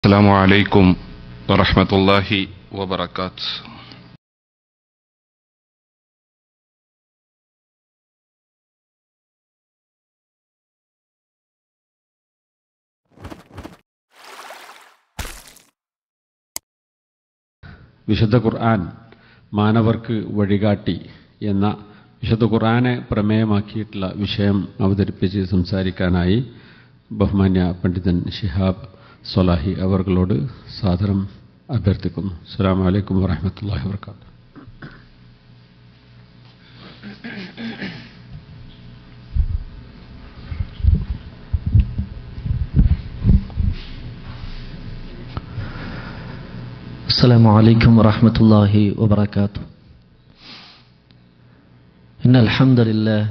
السلام عليكم ورحمة الله وبركاته വിശുദ്ധ ഖുർആൻ മാനവർക്ക് വഴികാട്ടി എന്ന വിശുദ്ധ ഖുർആനെ പ്രമേയമാക്കിയിട്ടുള്ള വിഷയം അവതരിപ്പിച്ച് സംസാരിക്കാനായി ബഹുമാന്യ പണ്ഡിതൻ ഷിഹാബ് സൊലാഹി അവർകളോട് സാദരം അഭ്യർത്ഥിക്കുന്നു അസ്സാം വലൈക്കും വാഹമത്തല്ലാഹി വർക്കാത്തു السلام عليكم ورحمة الله وبركاته إن الحمد لله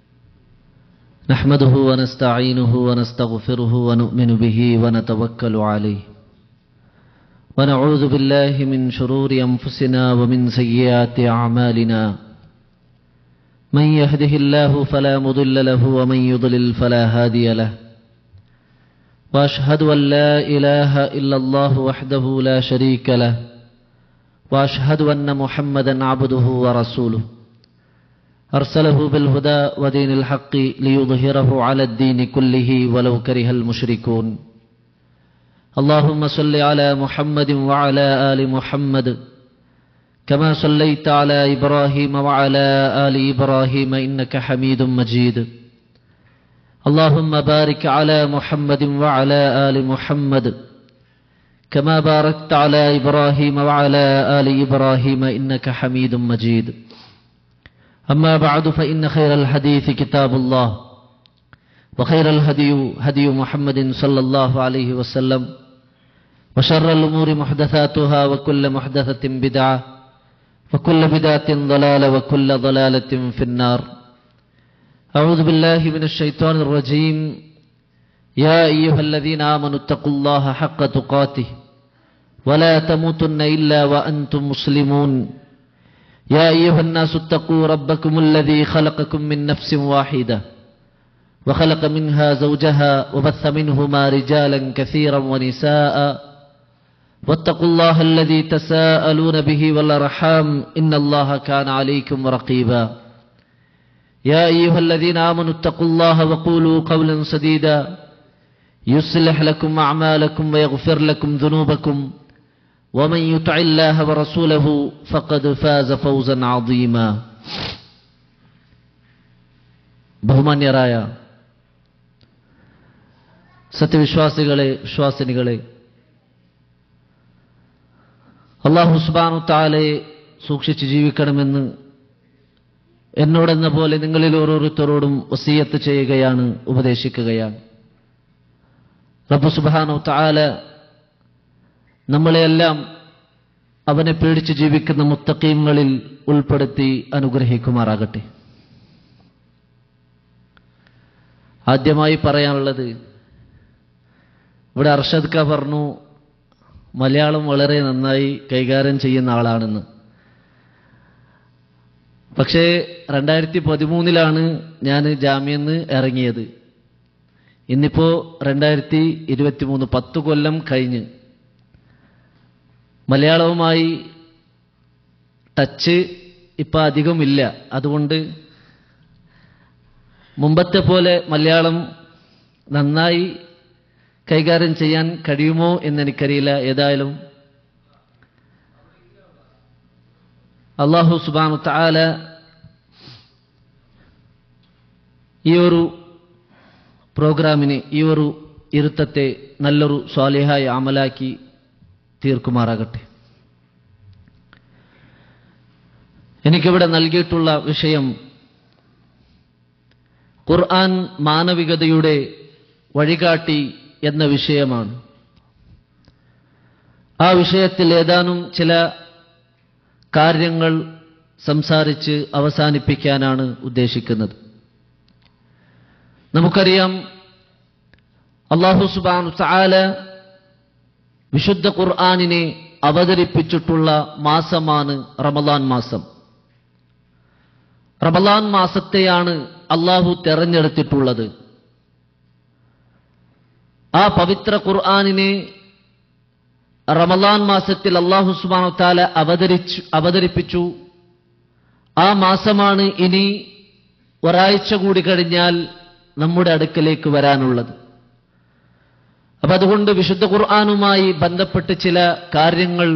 نحمده ونستعينه ونستغفره ونؤمن به ونتوكل عليه ونعوذ بالله من شرور أنفسنا ومن سيئات أعمالنا من يهده الله فلا مضل له ومن يضلل فلا هادي له واشهد ان لا اله الا الله وحده لا شريك له واشهد ان محمدا عبده ورسوله ارسله بالهدى ودين الحق ليظهره على الدين كله ولو كره المشركون اللهم صل على محمد وعلى ال محمد كما صليت على ابراهيم وعلى ال ابراهيم انك حميد مجيد اللهم بارك على محمد وعلى آل محمد كما باركت على إبراهيم وعلى آل إبراهيم إنك حميد مجيد أما بعد فإن خير الحديث كتاب الله وخير الهدي هدي محمد صلى الله عليه وسلم وشر الأمور محدثاتها وكل محدثة بدعة وكل بدعة ضلالة وكل ضلالة في النار أعوذ بالله من الشيطان الرجيم يا أيها الذين آمنوا اتقوا الله حق تقاته ولا تموتن إلا وأنتم مسلمون يا أيها الناس اتقوا ربكم الذي خلقكم من نفس واحدة وخلق منها زوجها وبث منهما رجالا كثيرا ونساء واتقوا الله الذي تساءلون به والأرحام إن الله كان عليكم رقيبا يا أيها الذين آمنوا اتقوا الله وقولوا قولا سديدا يصلح لكم أعمالكم ويغفر لكم ذنوبكم ومن يطع الله ورسوله فقد فاز فوزا عظيما ബഹുമാന്യരായ സത്യവിശ്വാസികളെ വിശ്വാസിനികളെ അള്ളാഹു സുബാനു താലെ സൂക്ഷിച്ച് ജീവിക്കണമെന്ന് എന്നോടെന്ന പോലെ നിങ്ങളിൽ ഓരോരുത്തരോടും വസീയത്ത് ചെയ്യുകയാണ് ഉപദേശിക്കുകയാണ് റബ്ബു സുബാനോ താല നമ്മളെയെല്ലാം അവനെ പേടിച്ച് ജീവിക്കുന്ന മുത്തക്കീങ്ങളിൽ ഉൾപ്പെടുത്തി അനുഗ്രഹിക്കുമാറാകട്ടെ ആദ്യമായി പറയാനുള്ളത് ഇവിടെ അർഷദ് ഖ പറഞ്ഞു മലയാളം വളരെ നന്നായി കൈകാര്യം ചെയ്യുന്ന ആളാണെന്ന് പക്ഷേ രണ്ടായിരത്തി പതിമൂന്നിലാണ് ഞാൻ ജാമ്യന്ന് ഇറങ്ങിയത് ഇന്നിപ്പോ രണ്ടായിരത്തി ഇരുപത്തി മൂന്ന് പത്ത് കൊല്ലം കഴിഞ്ഞ് മലയാളവുമായി ടച്ച് ഇപ്പം അധികമില്ല അതുകൊണ്ട് മുമ്പത്തെ പോലെ മലയാളം നന്നായി കൈകാര്യം ചെയ്യാൻ കഴിയുമോ എന്നെനിക്കറിയില്ല ഏതായാലും അള്ളാഹു സുബാനു താല ഈ ഒരു പ്രോഗ്രാമിന് ഈ ഒരു ഇരുത്തത്തെ നല്ലൊരു സ്വാലിഹായി അമലാക്കി തീർക്കുമാറാകട്ടെ എനിക്കിവിടെ നൽകിയിട്ടുള്ള വിഷയം ഖുർആൻ മാനവികതയുടെ വഴികാട്ടി എന്ന വിഷയമാണ് ആ വിഷയത്തിൽ ഏതാനും ചില കാര്യങ്ങൾ സംസാരിച്ച് അവസാനിപ്പിക്കാനാണ് ഉദ്ദേശിക്കുന്നത് നമുക്കറിയാം അള്ളാഹു സുബാൻ സാല വിശുദ്ധ ഖുർആാനിനെ അവതരിപ്പിച്ചിട്ടുള്ള മാസമാണ് റമലാൻ മാസം റമലാൻ മാസത്തെയാണ് അള്ളാഹു തെരഞ്ഞെടുത്തിട്ടുള്ളത് ആ പവിത്ര ഖുർആാനിനെ റമലാൻ മാസത്തിൽ അള്ളാഹു സുബാനു താല അവതരിച്ചു അവതരിപ്പിച്ചു ആ മാസമാണ് ഇനി ഒരാഴ്ച കൂടി കഴിഞ്ഞാൽ നമ്മുടെ അടുക്കലേക്ക് വരാനുള്ളത് അപ്പൊ അതുകൊണ്ട് വിശുദ്ധ ഖുർആാനുമായി ബന്ധപ്പെട്ട് ചില കാര്യങ്ങൾ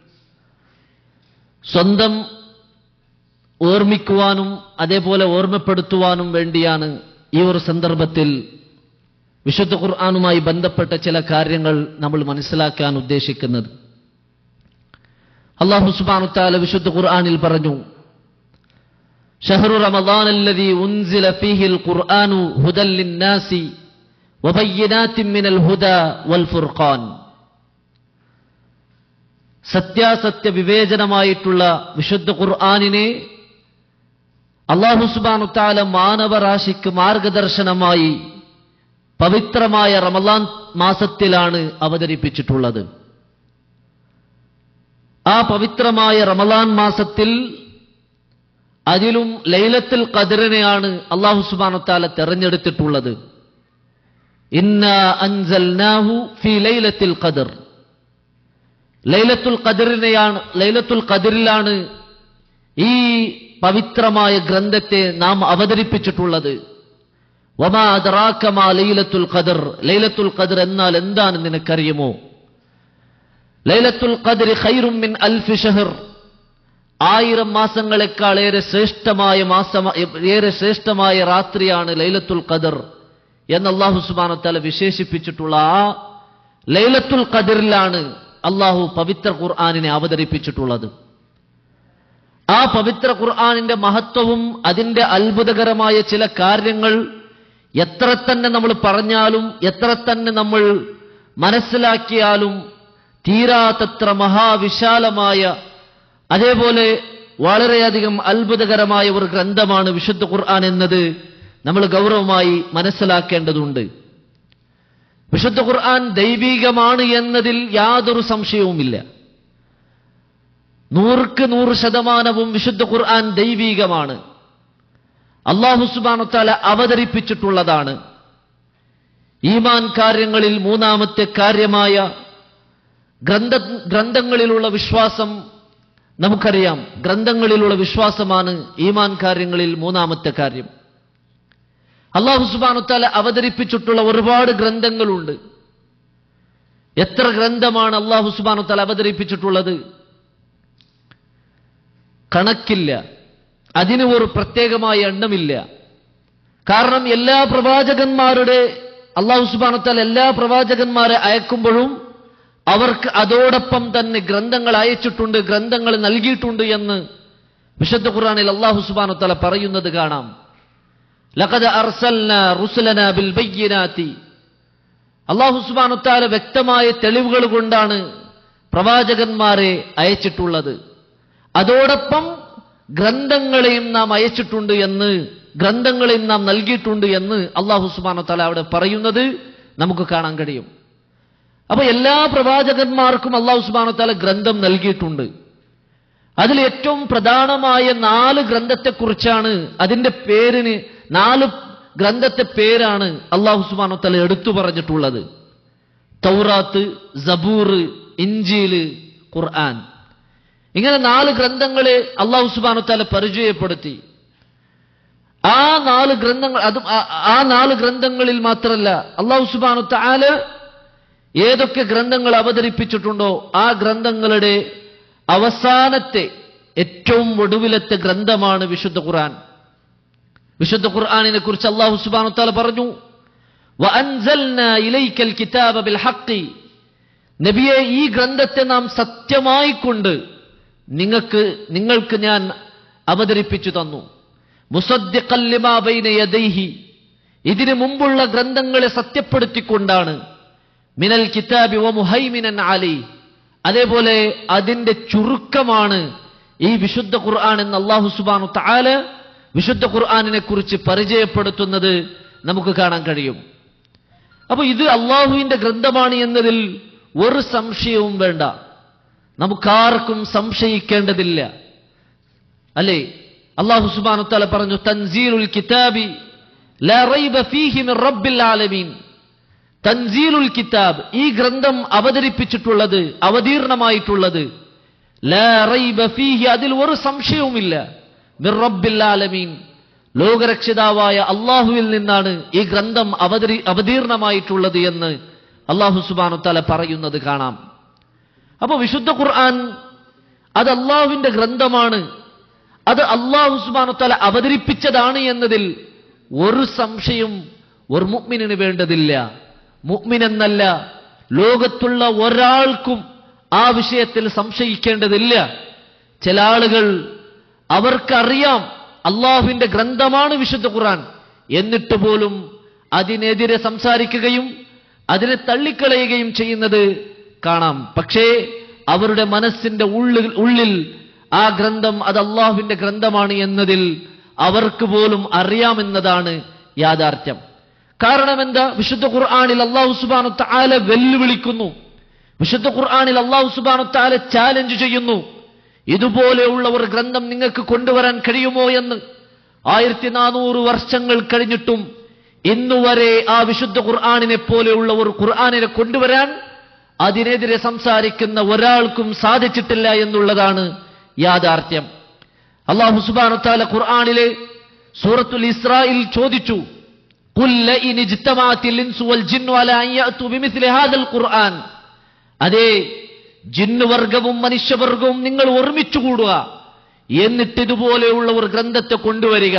സ്വന്തം ഓർമ്മിക്കുവാനും അതേപോലെ ഓർമ്മപ്പെടുത്തുവാനും വേണ്ടിയാണ് ഈ ഒരു സന്ദർഭത്തിൽ വിശുദ്ധ ഖുർആാനുമായി ബന്ധപ്പെട്ട ചില കാര്യങ്ങൾ നമ്മൾ മനസ്സിലാക്കാൻ ഉദ്ദേശിക്കുന്നത് അള്ളാഹു സുബാനു താല വിശുദ്ധ ഖുർആാനിൽ പറഞ്ഞു ഷഹറു റമദാൻ الذي أنزل فيه القرآن هدى للناس وبينات من الهدى والفرقان സത്യാസത്യ വിവേചനമായിട്ടുള്ള വിശുദ്ധ ഖുർആാനിനെ അള്ളാഹു സുബാനു താല മാനവരാശിക്ക് മാർഗദർശനമായി പവിത്രമായ റമലാൻ മാസത്തിലാണ് അവതരിപ്പിച്ചിട്ടുള്ളത് ആ പവിത്രമായ റമലാൻ മാസത്തിൽ അതിലും ലൈലത്തുൽ ഖദറിനെയാണ് അള്ളാഹു സുബാനുത്താല തെരഞ്ഞെടുത്തിട്ടുള്ളത് ഇന്ന അൻസൽനാഹു ഫി ലൈലത്തുൽ ഖദർ ലൈലത്തുൽ ഖദറിനെയാണ് ലൈലത്തുൽ ഖദറിലാണ് ഈ പവിത്രമായ ഗ്രന്ഥത്തെ നാം അവതരിപ്പിച്ചിട്ടുള്ളത് വമാ അദറാക്കമാ ലൈലത്തുൽ ഖദർ ലൈലത്തുൽ ഖദർ എന്നാൽ എന്താണ് നിനക്കറിയുമോ ലൈലത്തുൽ ഖദർ ഖൈറും മിൻ അൽഫി ഷഹർ ആയിരം മാസങ്ങളെക്കാൾ ഏറെ ശ്രേഷ്ഠമായ മാസം ഏറെ ശ്രേഷ്ഠമായ രാത്രിയാണ് ലൈലത്തുൽ ഖദർ എന്ന് അള്ളാഹു സുബാന തല വിശേഷിപ്പിച്ചിട്ടുള്ള ആ ലൈലത്തുൽ ഖദറിലാണ് അള്ളാഹു പവിത്ര ഖുർആാനിനെ അവതരിപ്പിച്ചിട്ടുള്ളത് ആ പവിത്ര ഖുർആാനിന്റെ മഹത്വവും അതിന്റെ അത്ഭുതകരമായ ചില കാര്യങ്ങൾ എത്ര തന്നെ നമ്മൾ പറഞ്ഞാലും എത്ര തന്നെ നമ്മൾ മനസ്സിലാക്കിയാലും തീരാത്തത്ര മഹാവിശാലമായ അതേപോലെ വളരെയധികം അത്ഭുതകരമായ ഒരു ഗ്രന്ഥമാണ് വിശുദ്ധ ഖുർആൻ എന്നത് നമ്മൾ ഗൗരവമായി മനസ്സിലാക്കേണ്ടതുണ്ട് വിശുദ്ധ ഖുർആൻ ദൈവികമാണ് എന്നതിൽ യാതൊരു സംശയവുമില്ല നൂറുക്ക് നൂറ് ശതമാനവും വിശുദ്ധ ഖുർആൻ ദൈവികമാണ് അള്ളാഹു സുബാനുത്താല അവതരിപ്പിച്ചിട്ടുള്ളതാണ് ഈമാൻ കാര്യങ്ങളിൽ മൂന്നാമത്തെ കാര്യമായ ഗ്രന്ഥ ഗ്രന്ഥങ്ങളിലുള്ള വിശ്വാസം നമുക്കറിയാം ഗ്രന്ഥങ്ങളിലുള്ള വിശ്വാസമാണ് ഈമാൻ കാര്യങ്ങളിൽ മൂന്നാമത്തെ കാര്യം അള്ളാഹു സുബാനുത്താല അവതരിപ്പിച്ചിട്ടുള്ള ഒരുപാട് ഗ്രന്ഥങ്ങളുണ്ട് എത്ര ഗ്രന്ഥമാണ് അള്ളാഹു സുബാനുത്താല അവതരിപ്പിച്ചിട്ടുള്ളത് കണക്കില്ല അതിന് ഒരു പ്രത്യേകമായ എണ്ണമില്ല കാരണം എല്ലാ പ്രവാചകന്മാരുടെ അള്ളാഹു സുബാനത്താൽ എല്ലാ പ്രവാചകന്മാരെ അയക്കുമ്പോഴും അവർക്ക് അതോടൊപ്പം തന്നെ ഗ്രന്ഥങ്ങൾ അയച്ചിട്ടുണ്ട് ഗ്രന്ഥങ്ങൾ നൽകിയിട്ടുണ്ട് എന്ന് വിശുദ്ധ ഖുർആനിൽ അള്ളാഹു സുബാനത്താല പറയുന്നത് കാണാം ലഖദ അർസൽന റുസുലന ബിൽ ബയ്യനാത്തി അള്ളാഹു സുബാനുത്താല വ്യക്തമായ തെളിവുകൾ കൊണ്ടാണ് പ്രവാചകന്മാരെ അയച്ചിട്ടുള്ളത് അതോടൊപ്പം ഗ്രന്ഥങ്ങളെയും നാം അയച്ചിട്ടുണ്ട് എന്ന് ഗ്രന്ഥങ്ങളെയും നാം നൽകിയിട്ടുണ്ട് എന്ന് അള്ളാഹു സുബാന തല അവിടെ പറയുന്നത് നമുക്ക് കാണാൻ കഴിയും അപ്പൊ എല്ലാ പ്രവാചകന്മാർക്കും അള്ളാഹു സുബാന തല ഗ്രന്ഥം നൽകിയിട്ടുണ്ട് അതിൽ ഏറ്റവും പ്രധാനമായ നാല് ഗ്രന്ഥത്തെക്കുറിച്ചാണ് അതിന്റെ പേരിന് നാല് ഗ്രന്ഥത്തെ പേരാണ് അള്ളാഹു സുബാന തല എടുത്തു പറഞ്ഞിട്ടുള്ളത് തൗറാത്ത് സബൂർ ഇഞ്ചീല് ഖുർആൻ ഇങ്ങനെ നാല് ഗ്രന്ഥങ്ങളെ അള്ളാഹു സുബാനു താല പരിചയപ്പെടുത്തി ആ നാല് ഗ്രന്ഥങ്ങൾ അതും ആ- ആ നാല് ഗ്രന്ഥങ്ങളിൽ മാത്രമല്ല അള്ളാഹു സുബാനു താല് ഏതൊക്കെ ഗ്രന്ഥങ്ങൾ അവതരിപ്പിച്ചിട്ടുണ്ടോ ആ ഗ്രന്ഥങ്ങളുടെ അവസാനത്തെ ഏറ്റവും ഒടുവിലത്തെ ഗ്രന്ഥമാണ് വിശുദ്ധ ഖുർആൻ വിശുദ്ധ ഖുർആാനിനെ കുറിച്ച് അള്ളാഹു സുബാനു താല പറഞ്ഞു وَأَنزَلْنَا إِلَيْكَ الْكِتَابَ بِالْحَقِّ നബിയെ ഈ ഗ്രന്ഥത്തെ നാം സത്യമായി കൊണ്ട് നിങ്ങൾക്ക് നിങ്ങൾക്ക് ഞാൻ അവതരിപ്പിച്ചു തന്നു മുസദ്ദിഖൻ ലിമാ ബൈന യദൈഹി ഇതിനു മുമ്പുള്ള ഗ്രന്ഥങ്ങളെ സത്യപ്പെടുത്തിക്കൊണ്ടാണ് മിനൽ കിതാബി വ മുഹൈമിനൻ അലി അതേപോലെ അതിന്റെ ചുരുക്കമാണ് ഈ വിശുദ്ധ ഖുർആൻ എന്ന് അള്ളാഹു സുബാനു താല വിശുദ്ധ ഖുർആാനിനെ കുറിച്ച് പരിചയപ്പെടുത്തുന്നത് നമുക്ക് കാണാൻ കഴിയും അപ്പൊ ഇത് അള്ളാഹുവിന്റെ ഗ്രന്ഥമാണ് എന്നതിൽ ഒരു സംശയവും വേണ്ട നമുക്കാർക്കും സംശയിക്കേണ്ടതില്ല അല്ലേ അള്ളാഹു സുബാനു തല പറഞ്ഞു തൻസീലുൽ കിതാബി ലാ റൈബ ഫീഹി മിൻ റബ്ബിൽ ആലമീൻ തൻസീലുൽ കിതാബ് ഈ ഗ്രന്ഥം അവതരിപ്പിച്ചിട്ടുള്ളത് അവതീർണമായിട്ടുള്ളത് ലാ റൈബ ഫീഹി അതിൽ ഒരു സംശയവുമില്ല മിർ റബ്ബിൽ ആലമീൻ ലോകരക്ഷിതാവായ അള്ളാഹുവിൽ നിന്നാണ് ഈ ഗ്രന്ഥം അവതരി അവതീർണമായിട്ടുള്ളത് എന്ന് അള്ളാഹു സുബാനു തല പറയുന്നത് കാണാം അപ്പൊ വിശുദ്ധ ഖുർആൻ അത് അള്ളാഹുവിന്റെ ഗ്രന്ഥമാണ് അത് അള്ളാഹു സുബാനു തല അവതരിപ്പിച്ചതാണ് എന്നതിൽ ഒരു സംശയം ഒരു മുഗ്മിനിന് വേണ്ടതില്ല മുഗ്മിൻ എന്നല്ല ലോകത്തുള്ള ഒരാൾക്കും ആ വിഷയത്തിൽ സംശയിക്കേണ്ടതില്ല ചില ആളുകൾ അവർക്കറിയാം അള്ളാഹുവിന്റെ ഗ്രന്ഥമാണ് വിശുദ്ധ ഖുർആൻ എന്നിട്ട് പോലും അതിനെതിരെ സംസാരിക്കുകയും അതിനെ തള്ളിക്കളയുകയും ചെയ്യുന്നത് കാണാം പക്ഷേ അവരുടെ മനസ്സിന്റെ ഉള്ളിൽ ഉള്ളിൽ ആ ഗ്രന്ഥം അത് അള്ളാഹുവിന്റെ ഗ്രന്ഥമാണ് എന്നതിൽ അവർക്ക് പോലും അറിയാമെന്നതാണ് യാഥാർത്ഥ്യം കാരണം എന്താ വിശുദ്ധ ഖുർആാനിൽ അള്ളാഹു സുബാനു താല വെല്ലുവിളിക്കുന്നു വിശുദ്ധ ഖുർആാനിൽ അള്ളാഹു സുബാനു താല ചാലഞ്ച് ചെയ്യുന്നു ഇതുപോലെയുള്ള ഒരു ഗ്രന്ഥം നിങ്ങൾക്ക് കൊണ്ടുവരാൻ കഴിയുമോ എന്ന് ആയിരത്തി നാനൂറ് വർഷങ്ങൾ കഴിഞ്ഞിട്ടും ഇന്നുവരെ ആ വിശുദ്ധ ഖുർആാനിനെ പോലെയുള്ള ഒരു ഖുർആാനിനെ കൊണ്ടുവരാൻ അതിനെതിരെ സംസാരിക്കുന്ന ഒരാൾക്കും സാധിച്ചിട്ടില്ല എന്നുള്ളതാണ് യാഥാർത്ഥ്യം അള്ളാഹു സുബാനു താല ഖുർആാനിലെ സൂറത്തുൽ ഇസ്രായിൽ ചോദിച്ചു قل لئن اجتمعت الانس والجن على ان ياتوا بمثل هذا القران അതേ ജിന്നുവർഗവും മനുഷ്യവർഗവും നിങ്ങൾ ഒരുമിച്ചു കൂടുക എന്നിട്ട് ഇതുപോലെയുള്ള ഒരു ഗ്രന്ഥത്തെ കൊണ്ടുവരിക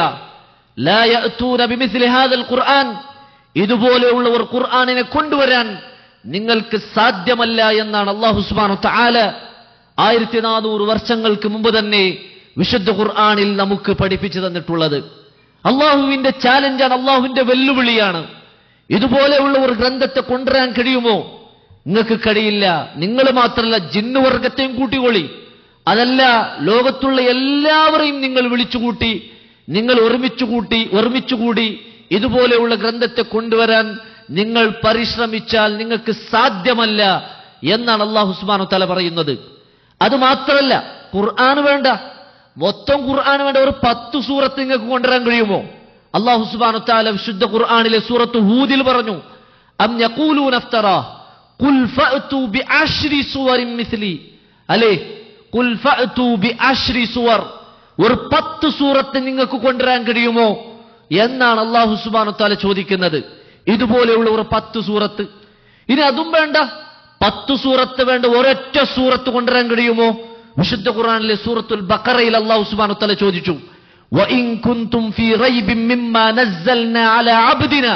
ലാ യഅ്തൂന ബിമിസ്ലി ഹാദൽ ഖുർആൻ ഇതുപോലെയുള്ള ഒരു ഖുർആനിനെ കൊണ്ടുവരാൻ നിങ്ങൾക്ക് സാധ്യമല്ല എന്നാണ് അള്ളാഹു സുബ്ഹാനഹു തആല ആയിരത്തി നാനൂറ് വർഷങ്ങൾക്ക് മുമ്പ് തന്നെ വിശുദ്ധ ഖുർആനിൽ നമുക്ക് പഠിപ്പിച്ചു തന്നിട്ടുള്ളത് അള്ളാഹുവിന്റെ ചാലഞ്ചാണ് അള്ളാഹുവിന്റെ വെല്ലുവിളിയാണ് ഇതുപോലെയുള്ള ഒരു ഗ്രന്ഥത്തെ കൊണ്ടുവരാൻ കഴിയുമോ നിങ്ങൾക്ക് കഴിയില്ല നിങ്ങൾ മാത്രമല്ല ജിന്നുവർഗത്തെയും കൂട്ടിക്കൊള്ളി അതല്ല ലോകത്തുള്ള എല്ലാവരെയും നിങ്ങൾ വിളിച്ചുകൂട്ടി നിങ്ങൾ ഒരുമിച്ചു കൂട്ടി ഒരുമിച്ചുകൂടി ഇതുപോലെയുള്ള ഗ്രന്ഥത്തെ കൊണ്ടുവരാൻ നിങ്ങൾ പരിശ്രമിച്ചാൽ നിങ്ങൾക്ക് സാധ്യമല്ല എന്നാണ് അള്ളാഹു സുബാനു തല പറയുന്നത് അത് മാത്രമല്ല ഖുർആൻ വേണ്ട മൊത്തം ഖുർആൻ വേണ്ട ഒരു പത്ത് സൂറത്ത് നിങ്ങൾക്ക് കൊണ്ടുവരാൻ കഴിയുമോ അള്ളാഹു സുബാനു താല വിശുദ്ധ ഖുർആനിലെ സൂറത്ത് ഹൂദിൽ പറഞ്ഞു അം യഖൂലൂന അഫ്തറാ ഖുൽ ഫഅതു ബിഅശ്രി സുവറിൻ മിസ്ലി അല്ലേ ഖുൽ ഫഅതു ബിഅശ്രി സുവർ ഒരു പത്ത് സൂറത്ത് നിങ്ങൾക്ക് കൊണ്ടുവരാൻ കഴിയുമോ എന്നാണ് അള്ളാഹു സുബാനു താല ചോദിക്കുന്നത് ഇതുപോലെയുള്ള ഒരു പത്ത് സൂറത്ത് ഇനി അതും വേണ്ട പത്ത് സൂറത്ത് വേണ്ട ഒരൊറ്റ സൂറത്ത് കൊണ്ടുവരാൻ കഴിയുമോ വിശുദ്ധ ഖുർആനിലെ സൂറത്തുൽ ബഖറയിൽ അല്ലാഹു സുബ്ഹാനഹു വതആല ചോദിച്ചു വഇൻ കുൻതും ഫീ റൈബിൻ മിമ്മാ നസ്സൽനാ അലാ അബ്ദിന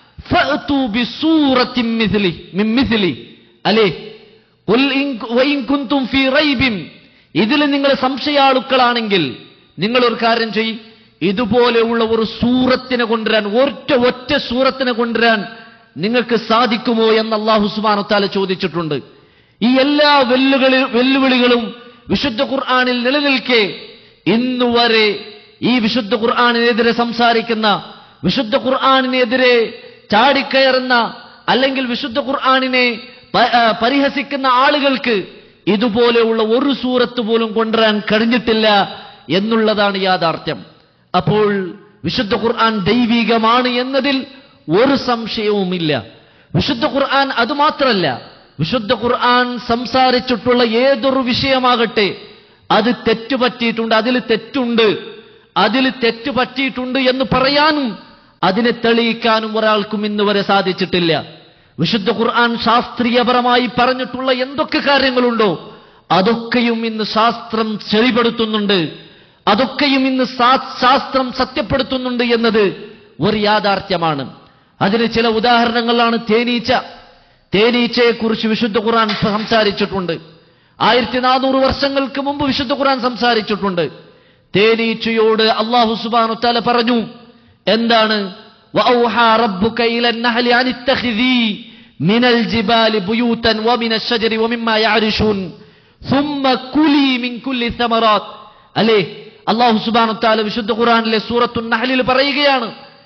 ഫഅതു ബിസൂറത്തിൻ മിസ്ലി മിൻ മിസ്ലി അലേ ഖുൽ ഇൻ വഇൻ കുൻതും ഫീ റൈബിൻ ഇതിൽ നിങ്ങൾ സംശയാളുക്കളാണെങ്കിൽ നിങ്ങൾ ഒരു കാര്യം ചെയ്യ് ഇതുപോലെയുള്ള ഒരു സൂറത്തിനെ കൊണ്ടുവരാൻ ഒറ്റ ഒറ്റ സൂറത്തിനെ കൊണ്ടുവരാൻ നിങ്ങൾക്ക് സാധിക്കുമോ എന്ന് അള്ളാഹു സുബ്ഹാനഹു വതആല ചോദിച്ചിട്ടുണ്ട് ഈ എല്ലാ വെല്ലുകളി വെല്ലുവിളികളും വിശുദ്ധ ഖുർആാനിൽ നിലനിൽക്കെ ഇന്നുവരെ ഈ വിശുദ്ധ ഖുർആാനിനെതിരെ സംസാരിക്കുന്ന വിശുദ്ധ ഖുർആാനിനെതിരെ ചാടിക്കയറുന്ന അല്ലെങ്കിൽ വിശുദ്ധ ഖുർആാനിനെ പ- ആ, പരിഹസിക്കുന്ന ആളുകൾക്ക് ഇതുപോലെയുള്ള ഒരു സൂറത്ത് പോലും കൊണ്ടുവരാൻ കഴിഞ്ഞിട്ടില്ല എന്നുള്ളതാണ് യാഥാർത്ഥ്യം അപ്പോൾ വിശുദ്ധ ഖുർആൻ ദൈവികമാണ് എന്നതിൽ ഒരു സംശയവുമില്ല വിശുദ്ധ ഖുർആൻ അതുമാത്രമല്ല വിശുദ്ധ ഖുർആൻ സംസാരിച്ചിട്ടുള്ള ഏതൊരു വിഷയമാകട്ടെ അത് തെറ്റുപറ്റിയിട്ടുണ്ട് അതിൽ തെറ്റുണ്ട് അതിൽ തെറ്റ് പറ്റിയിട്ടുണ്ട് എന്ന് പറയാനും അതിനെ തെളിയിക്കാനും ഒരാൾക്കും ഇന്ന് വരെ സാധിച്ചിട്ടില്ല വിശുദ്ധ ഖുർആൻ ശാസ്ത്രീയപരമായി പറഞ്ഞിട്ടുള്ള എന്തൊക്കെ കാര്യങ്ങളുണ്ടോ അതൊക്കെയും ഇന്ന് ശാസ്ത്രം ചെളിപ്പെടുത്തുന്നുണ്ട് അതൊക്കെയും ഇന്ന് സാ- ശാസ്ത്രം സത്യപ്പെടുത്തുന്നുണ്ട് എന്നത് ഒരു യാഥാർത്ഥ്യമാണ് അതിന് ചില ഉദാഹരണങ്ങളാണ് തേനീച്ച തേനീച്ചയെക്കുറിച്ച് വിശുദ്ധ ഖുർആൻ സംസാരിച്ചിട്ടുണ്ട് ആയിരത്തി നാനൂറ് വർഷങ്ങൾക്ക് മുമ്പ് വിശുദ്ധ ഖുർആൻ സംസാരിച്ചിട്ടുണ്ട് തേനീച്ചയോട് അള്ളാഹു സുബാനു തല പറഞ്ഞു എന്താണ് وأوحى ربك إلى النحل أن اتخذي من الجبال بيوتا ومن الشجر ومما يعرشون ثم كلي من كل الثمرات അല്ലേ അള്ളാഹു സുബാനു താല വിശുദ്ധ ഖുർആനിലെ സൂറത്തു നഹലിൽ പറയുകയാണ്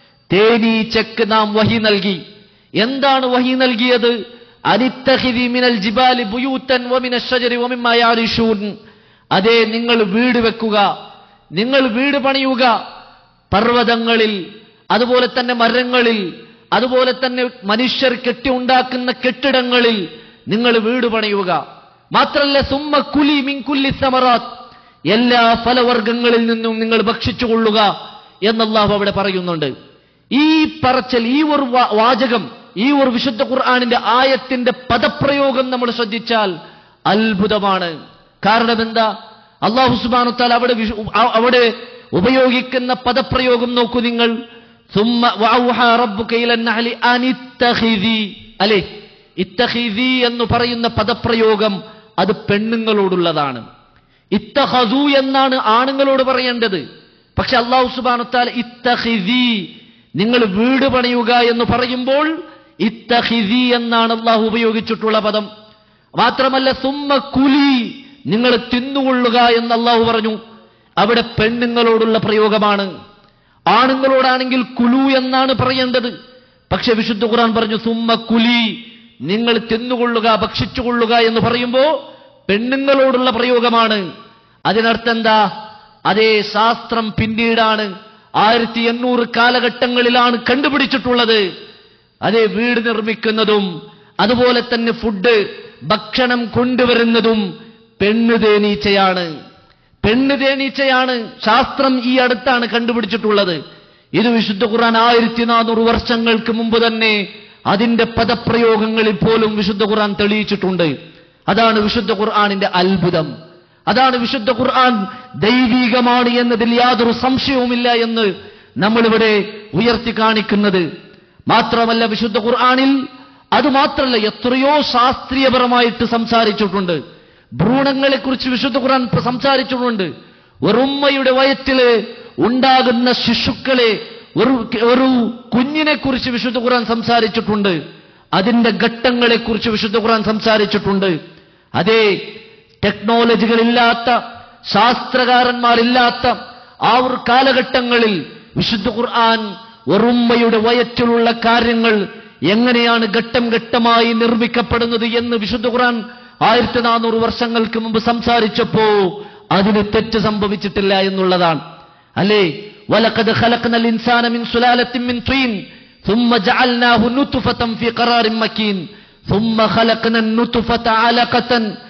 തേനീച്ചക്ക് നാം വഹി നൽകി എന്താണ് വഹി നൽകിയത് അനിത്തഹിദി മിനൽ ജിബാലി ബുയൂത്തൻ വമിന ഷജരി വമിമ്മ യാരിഷൂൻ അതേ നിങ്ങൾ വീട് വെക്കുക നിങ്ങൾ വീട് പണിയുക പർവ്വതങ്ങളിൽ അതുപോലെ തന്നെ മരങ്ങളിൽ അതുപോലെ തന്നെ മനുഷ്യർ കെട്ടിയുണ്ടാക്കുന്ന കെട്ടിടങ്ങളിൽ നിങ്ങൾ വീട് പണിയുക മാത്രല്ല സുമ്മ കുലി മിൻകുല്ലി സമറാത്ത് എല്ലാ ഫലവർഗങ്ങളിൽ നിന്നും നിങ്ങൾ ഭക്ഷിച്ചുകൊള്ളുക എന്നല്ലാഹു അവിടെ പറയുന്നുണ്ട് ഈ പറച്ചൽ ഈ ഒരു വാ- വാചകം ഈ ഒരു വിശുദ്ധ ഖുർആാനിന്റെ ആയത്തിന്റെ പദപ്രയോഗം നമ്മൾ ശ്രദ്ധിച്ചാൽ അത്ഭുതമാണ് കാരണം എന്താ അള്ളാഹു സുബാനുത്താൽ അവിടെ വിശു- അ- അവിടെ ഉപയോഗിക്കുന്ന പദപ്രയോഗം നോക്കൂ നിങ്ങൾ ثم وأوحى ربك إلى النحل أن اتخذي അല്ലേ ഇത്തഹിദി എന്ന് പറയുന്ന പദപ്രയോഗം അത് പെണ്ണുങ്ങളോടുള്ളതാണ് ഇത്തഹദു എന്നാണ് ആണുങ്ങളോട് പറയേണ്ടത് പക്ഷെ അള്ളാഹു സുബാനുത്താൽ ഇത്തഹിദി നിങ്ങൾ വീട് പണിയുക എന്ന് പറയുമ്പോൾ ഇത്തഹിദി എന്നാണ് അള്ളാഹു ഉപയോഗിച്ചിട്ടുള്ള പദം മാത്രമല്ല സുമ്മ കുലി നിങ്ങൾ തിന്നുകൊള്ളുക എന്ന് അള്ളാഹു പറഞ്ഞു അവിടെ പെണ്ണുങ്ങളോടുള്ള പ്രയോഗമാണ് ആണുങ്ങളോടാണെങ്കിൽ കുലു എന്നാണ് പറയേണ്ടത് പക്ഷെ വിശുദ്ധ ഖുർആൻ പറഞ്ഞു സുമ്മ കുലി നിങ്ങൾ തിന്നുകൊള്ളുക ഭക്ഷിച്ചുകൊള്ളുക എന്ന് പറയുമ്പോ പെണ്ണുങ്ങളോടുള്ള പ്രയോഗമാണ് അതിനർത്ഥം എന്താ അതേ ശാസ്ത്രം പിന്നീടാണ് ആയിരത്തി എണ്ണൂറ് കാലഘട്ടങ്ങളിലാണ് കണ്ടുപിടിച്ചിട്ടുള്ളത് അതേ വീട് നിർമ്മിക്കുന്നതും അതുപോലെ തന്നെ ഫുഡ് ഭക്ഷണം കൊണ്ടുവരുന്നതും പെണ്ണ് തേനീച്ചയാണ് പെണ്ണ് തേനീച്ചയാണ് ശാസ്ത്രം ഈ അടുത്താണ് കണ്ടുപിടിച്ചിട്ടുള്ളത് ഇത് വിശുദ്ധ ഖുർആൻ ആയിരത്തി നാനൂറ് വർഷങ്ങൾക്ക് മുമ്പ് തന്നെ അതിന്റെ പദപ്രയോഗങ്ങളിൽ പോലും വിശുദ്ധ ഖുർആൻ തെളിയിച്ചിട്ടുണ്ട് അതാണ് വിശുദ്ധ ഖുർആനിന്റെ അത്ഭുതം അതാണ് വിശുദ്ധ ഖുർആൻ ദൈവീകമാണ് എന്നതിൽ യാതൊരു സംശയവുമില്ല എന്ന് നമ്മളിവിടെ ഉയർത്തി കാണിക്കുന്നത് മാത്രമല്ല വിശുദ്ധ ഖുർആനിൽ അത് മാത്രമല്ല എത്രയോ ശാസ്ത്രീയപരമായിട്ട് സംസാരിച്ചിട്ടുണ്ട് ഭ്രൂണങ്ങളെക്കുറിച്ച് വിശുദ്ധ ഖുർആൻ സംസാരിച്ചിട്ടുണ്ട് ഒരുമ്മയുടെ വയറ്റില് ഉണ്ടാകുന്ന ശിശുക്കളെ ഒരു ഒരു കുഞ്ഞിനെ കുറിച്ച് വിശുദ്ധ ഖുർആൻ സംസാരിച്ചിട്ടുണ്ട് അതിന്റെ ഘട്ടങ്ങളെക്കുറിച്ച് വിശുദ്ധ ഖുർആൻ സംസാരിച്ചിട്ടുണ്ട് അതേ ടെക്നോളജികളില്ലാത്ത ശാസ്ത്രകാരന്മാരില്ലാത്ത ആ ഒരു കാലഘട്ടങ്ങളിൽ വിശുദ്ധ ഖുർആൻ ഒരുമ്മയുടെ വയറ്റിലുള്ള കാര്യങ്ങൾ എങ്ങനെയാണ് ഘട്ടം ഘട്ടമായി നിർമ്മിക്കപ്പെടുന്നത് എന്ന് വിശുദ്ധ ഖുർആൻ ആയിരത്തി നാനൂറ് വർഷങ്ങൾക്ക് മുമ്പ് സംസാരിച്ചപ്പോ അതിന് തെറ്റ് സംഭവിച്ചിട്ടില്ല എന്നുള്ളതാണ് അല്ലേ വലക്കത് ഖലഖ്നൽ ഇൻസാന മിൻ സുലാലത്തിൻ മിൻ തീൻ ثم جعلناه نطفة في قرار مكين ثم خلقنا النطفة علقة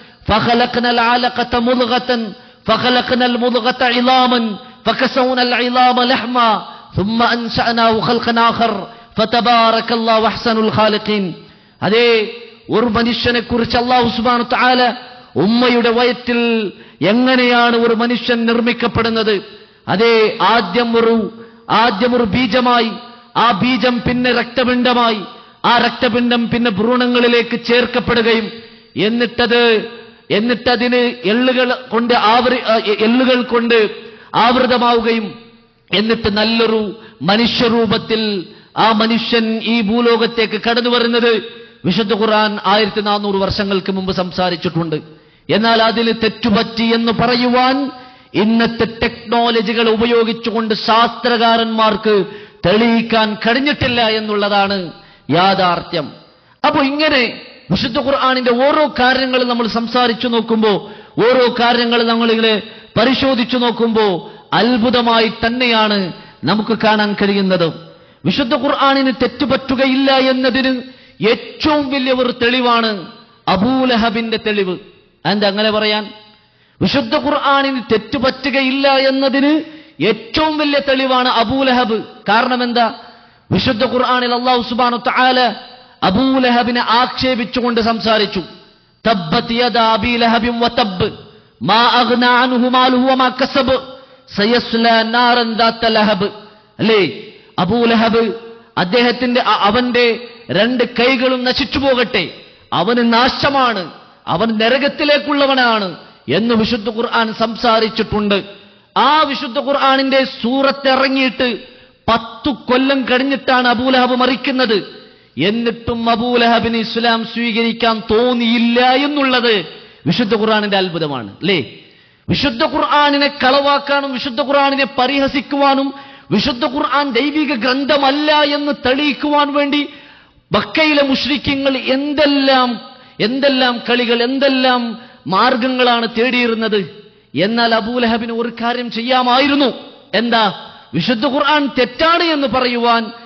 فخلقنا العلقة مضغة فخلقنا المضغة عظاما فكسونا العظام لحما ثم أنشأناه خلقا آخر فتبارك الله أحسن الخالقين അതേ ഒരു മനുഷ്യനെ കുറിച്ച് അള്ളാഹു സുബാനു താല ഉമ്മയുടെ വയറ്റിൽ എങ്ങനെയാണ് ഒരു മനുഷ്യൻ നിർമ്മിക്കപ്പെടുന്നത് അതേ ആദ്യം ഒരു ആദ്യം ഒരു ബീജമായി ആ ബീജം പിന്നെ രക്തപിണ്ഡമായി ആ രക്തപിണ്ഡം പിന്നെ ഭ്രൂണങ്ങളിലേക്ക് ചേർക്കപ്പെടുകയും എന്നിട്ടത് എന്നിട്ടതിന് എള്ളുകൾ കൊണ്ട് ആവരി ആ, എള്ളുകൾ കൊണ്ട് ആവൃതമാവുകയും എന്നിട്ട് നല്ലൊരു മനുഷ്യരൂപത്തിൽ ആ മനുഷ്യൻ ഈ ഭൂലോകത്തേക്ക് കടന്നു വരുന്നത് വിശുദ്ധ ഖുർആൻ ആയിരത്തി നാനൂറ് വർഷങ്ങൾക്ക് മുമ്പ് സംസാരിച്ചിട്ടുണ്ട് എന്നാൽ അതിൽ തെറ്റുപറ്റി എന്ന് പറയുവാൻ ഇന്നത്തെ ടെക്നോളജികൾ ഉപയോഗിച്ചുകൊണ്ട് ശാസ്ത്രകാരന്മാർക്ക് തെളിയിക്കാൻ കഴിഞ്ഞിട്ടില്ല എന്നുള്ളതാണ് യാഥാർത്ഥ്യം അപ്പൊ ഇങ്ങനെ വിശുദ്ധ ഖുർആാനിന്റെ ഓരോ കാര്യങ്ങളും നമ്മൾ സംസാരിച്ചു നോക്കുമ്പോൾ ഓരോ കാര്യങ്ങൾ നമ്മളിങ്ങനെ പരിശോധിച്ചു നോക്കുമ്പോൾ അത്ഭുതമായി തന്നെയാണ് നമുക്ക് കാണാൻ കഴിയുന്നത് വിശുദ്ധ ഖുർആാനിന് തെറ്റുപറ്റുകയില്ല എന്നതിന് ഏറ്റവും വലിയ ഒരു തെളിവാണ് അബൂലഹബിന്റെ തെളിവ് എന്താ അങ്ങനെ പറയാൻ വിശുദ്ധ ഖുർആാനിന് തെറ്റുപറ്റുകയില്ല എന്നതിന് ഏറ്റവും വലിയ തെളിവാണ് അബൂലഹബ് കാരണം എന്താ വിശുദ്ധ ഖുർആാനിൽ അള്ളാഹു സുബാനു താല അബൂലഹബിനെ ആക്ഷേപിച്ചുകൊണ്ട് സംസാരിച്ചു തബ്ബത് യദ അബീ ലഹബിൻ വതബ്ബ് മാ അഗ്നാ അൻഹു മാലുഹു വമാ കസബ് സയസ്ലാ നാറൻ ദാത്ത ലഹബ് അല്ലേ അബൂലഹബ് അദ്ദേഹത്തിന്റെ അ- അവന്റെ രണ്ട് കൈകളും നശിച്ചു പോകട്ടെ അവന് നാശമാണ് അവൻ നരകത്തിലേക്കുള്ളവനാണ് എന്ന് വിശുദ്ധ ഖുർആൻ സംസാരിച്ചിട്ടുണ്ട് ആ വിശുദ്ധ ഖുർആനിന്റെ സൂറത്ത് ഇറങ്ങിയിട്ട് പത്തു കൊല്ലം കഴിഞ്ഞിട്ടാണ് അബൂലഹബ് മറിക്കുന്നത് എന്നിട്ടും അബൂലഹബിന് ഇസ്ലാം സ്വീകരിക്കാൻ തോന്നിയില്ല എന്നുള്ളത് വിശുദ്ധ ഖുർആനിന്റെ അത്ഭുതമാണ് അല്ലേ വിശുദ്ധ ഖുർആാനിനെ കളവാക്കാനും വിശുദ്ധ ഖുർആാനിനെ പരിഹസിക്കുവാനും വിശുദ്ധ ഖുർആൻ ദൈവിക ഗ്രന്ഥമല്ല എന്ന് തെളിയിക്കുവാൻ വേണ്ടി ബക്കയിലെ മുഷ്രിക്കങ്ങൾ എന്തെല്ലാം എന്തെല്ലാം കളികൾ എന്തെല്ലാം മാർഗങ്ങളാണ് തേടിയിരുന്നത് എന്നാൽ അബൂലഹബിന് ഒരു കാര്യം ചെയ്യാമായിരുന്നു എന്താ വിശുദ്ധ ഖുർആൻ തെറ്റാണ് എന്ന് പറയുവാൻ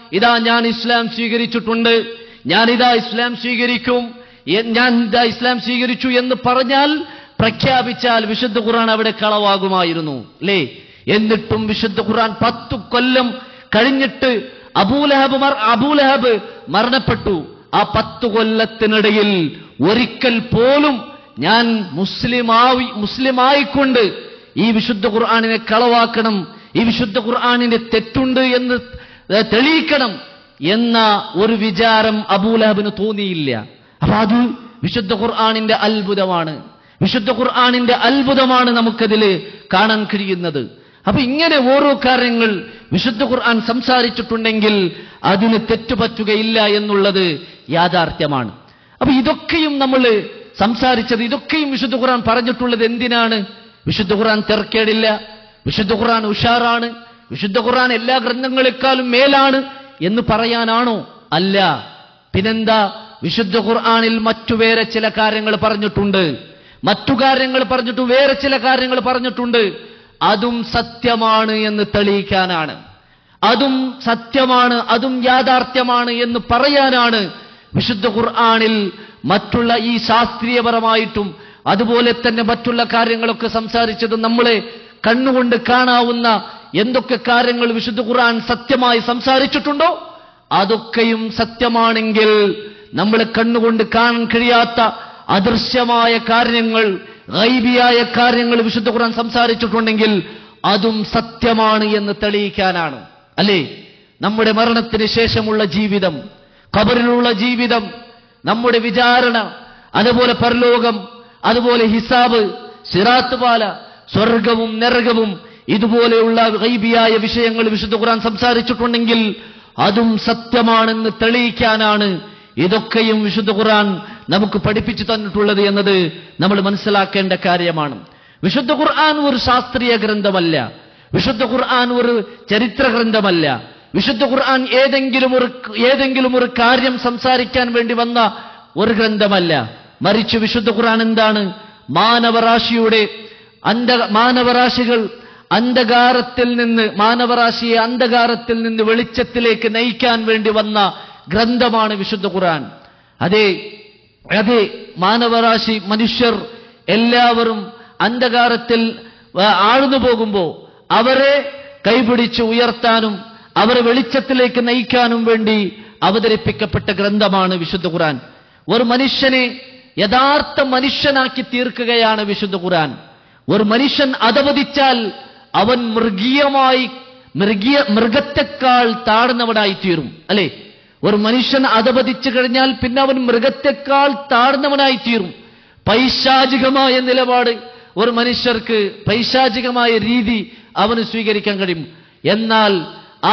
ഇതാ ഞാൻ ഇസ്ലാം സ്വീകരിച്ചിട്ടുണ്ട് ഞാനിതാ ഇസ്ലാം സ്വീകരിക്കും എ- ഞാൻ ഇതാ ഇസ്ലാം സ്വീകരിച്ചു എന്ന് പറഞ്ഞാൽ പ്രഖ്യാപിച്ചാൽ വിശുദ്ധ ഖുർആൻ അവിടെ കളവാകുമായിരുന്നു അല്ലേ എന്നിട്ടും വിശുദ്ധ ഖുർആൻ പത്തു കൊല്ലം കഴിഞ്ഞിട്ട് അബൂലഹബ് മർ- അബൂലഹബ് മരണപ്പെട്ടു ആ പത്തു കൊല്ലത്തിനിടയിൽ ഒരിക്കൽ പോലും ഞാൻ മുസ്ലിമായി മുസ്ലിമായിക്കൊണ്ട് ഈ വിശുദ്ധ ഖുർആാനിനെ കളവാക്കണം ഈ വിശുദ്ധ ഖുർആാനിന്റെ തെറ്റുണ്ട് എന്ന് ഏ, തെളിയിക്കണം എന്ന ഒരു വിചാരം അബൂലഹബിന് തോന്നിയില്ല അപ്പൊ അത് വിശുദ്ധ ഖുർആാനിന്റെ അത്ഭുതമാണ് വിശുദ്ധ ഖുർആാനിന്റെ അത്ഭുതമാണ് നമുക്കതിൽ കാണാൻ കഴിയുന്നത് അപ്പൊ ഇങ്ങനെ ഓരോ കാര്യങ്ങൾ വിശുദ്ധ ഖുർആൻ സംസാരിച്ചിട്ടുണ്ടെങ്കിൽ അതിന് തെറ്റുപറ്റുകയില്ല എന്നുള്ളത് യാഥാർത്ഥ്യമാണ് അപ്പൊ ഇതൊക്കെയും നമ്മൾ സംസാരിച്ചത് ഇതൊക്കെയും വിശുദ്ധ ഖുർആൻ പറഞ്ഞിട്ടുള്ളത് എന്തിനാണ് വിശുദ്ധ ഖുർആൻ തിരക്കേടില്ല വിശുദ്ധ ഖുർആൻ ഉഷാറാണ് വിശുദ്ധ ഖുർആൻ എല്ലാ ഗ്രന്ഥങ്ങളെക്കാളും മേലാണ് എന്ന് പറയാനാണോ അല്ല പിന്നെന്താ വിശുദ്ധ ഖുർആനിൽ മറ്റു വേറെ ചില കാര്യങ്ങൾ പറഞ്ഞിട്ടുണ്ട് മറ്റു കാര്യങ്ങൾ പറഞ്ഞിട്ട് വേറെ ചില കാര്യങ്ങൾ പറഞ്ഞിട്ടുണ്ട് അതും സത്യമാണ് എന്ന് തെളിയിക്കാനാണ് അതും സത്യമാണ് അതും യാഥാർത്ഥ്യമാണ് എന്ന് പറയാനാണ് വിശുദ്ധ ഖുർആനിൽ മറ്റുള്ള ഈ ശാസ്ത്രീയപരമായിട്ടും അതുപോലെ തന്നെ മറ്റുള്ള കാര്യങ്ങളൊക്കെ സംസാരിച്ചത് നമ്മളെ കണ്ണുകൊണ്ട് കാണാവുന്ന എന്തൊക്കെ കാര്യങ്ങൾ വിശുദ്ധ ഖുർആൻ സത്യമായി സംസാരിച്ചിട്ടുണ്ടോ അതൊക്കെയും സത്യമാണെങ്കിൽ നമ്മളെ കണ്ണുകൊണ്ട് കാണാൻ കഴിയാത്ത അദൃശ്യമായ കാര്യങ്ങൾ ഗൈബിയായ കാര്യങ്ങൾ വിശുദ്ധ ഖുർആൻ സംസാരിച്ചിട്ടുണ്ടെങ്കിൽ അതും സത്യമാണ് എന്ന് തെളിയിക്കാനാണ് അല്ലേ നമ്മുടെ മരണത്തിന് ശേഷമുള്ള ജീവിതം ഖബറിലുള്ള ജീവിതം നമ്മുടെ വിചാരണ അതുപോലെ പരലോകം അതുപോലെ ഹിസാബ് സിറാത്ത് പാല സ്വർഗവും നരകവും ഇതുപോലെയുള്ള ഗൈബിയായ വിഷയങ്ങൾ വിശുദ്ധ ഖുർആൻ സംസാരിച്ചിട്ടുണ്ടെങ്കിൽ അതും സത്യമാണെന്ന് തെളിയിക്കാനാണ് ഇതൊക്കെയും വിശുദ്ധ ഖുർആൻ നമുക്ക് പഠിപ്പിച്ചു തന്നിട്ടുള്ളത് എന്നത് നമ്മൾ മനസ്സിലാക്കേണ്ട കാര്യമാണ് വിശുദ്ധ ഖുർആൻ ഒരു ശാസ്ത്രീയ ഗ്രന്ഥമല്ല വിശുദ്ധ ഖുർആൻ ഒരു ചരിത്ര ഗ്രന്ഥമല്ല വിശുദ്ധ ഖുർആൻ ഏതെങ്കിലും ഒരു ഏതെങ്കിലും ഒരു കാര്യം സംസാരിക്കാൻ വേണ്ടി വന്ന ഒരു ഗ്രന്ഥമല്ല മറിച്ച് വിശുദ്ധ ഖുർആൻ എന്താണ് മാനവരാശിയുടെ അന്ധ മാനവരാശികൾ അന്ധകാരത്തിൽ നിന്ന് മാനവരാശിയെ അന്ധകാരത്തിൽ നിന്ന് വെളിച്ചത്തിലേക്ക് നയിക്കാൻ വേണ്ടി വന്ന ഗ്രന്ഥമാണ് വിശുദ്ധ ഖുർആൻ അതെ അതെ മാനവരാശി മനുഷ്യർ എല്ലാവരും അന്ധകാരത്തിൽ ആ, ആഴ്ന്നു പോകുമ്പോ അവരെ കൈപിടിച്ച് ഉയർത്താനും അവരെ വെളിച്ചത്തിലേക്ക് നയിക്കാനും വേണ്ടി അവതരിപ്പിക്കപ്പെട്ട ഗ്രന്ഥമാണ് വിശുദ്ധ ഖുർആൻ ഒരു മനുഷ്യനെ യഥാർത്ഥ മനുഷ്യനാക്കി തീർക്കുകയാണ് വിശുദ്ധ ഖുർആൻ ഒരു മനുഷ്യൻ അധപതിച്ചാൽ അവൻ മൃഗീയമായി മൃഗീയ മൃഗത്തെക്കാൾ താഴ്ന്നവനായി തീരും അല്ലേ ഒരു മനുഷ്യൻ അധപതിച്ചു കഴിഞ്ഞാൽ പിന്നെ അവൻ മൃഗത്തെക്കാൾ താഴ്ന്നവനായി തീരും പൈശാചികമായ നിലപാട് ഒരു മനുഷ്യർക്ക് പൈശാചികമായ രീതി അവന് സ്വീകരിക്കാൻ കഴിയും എന്നാൽ ആ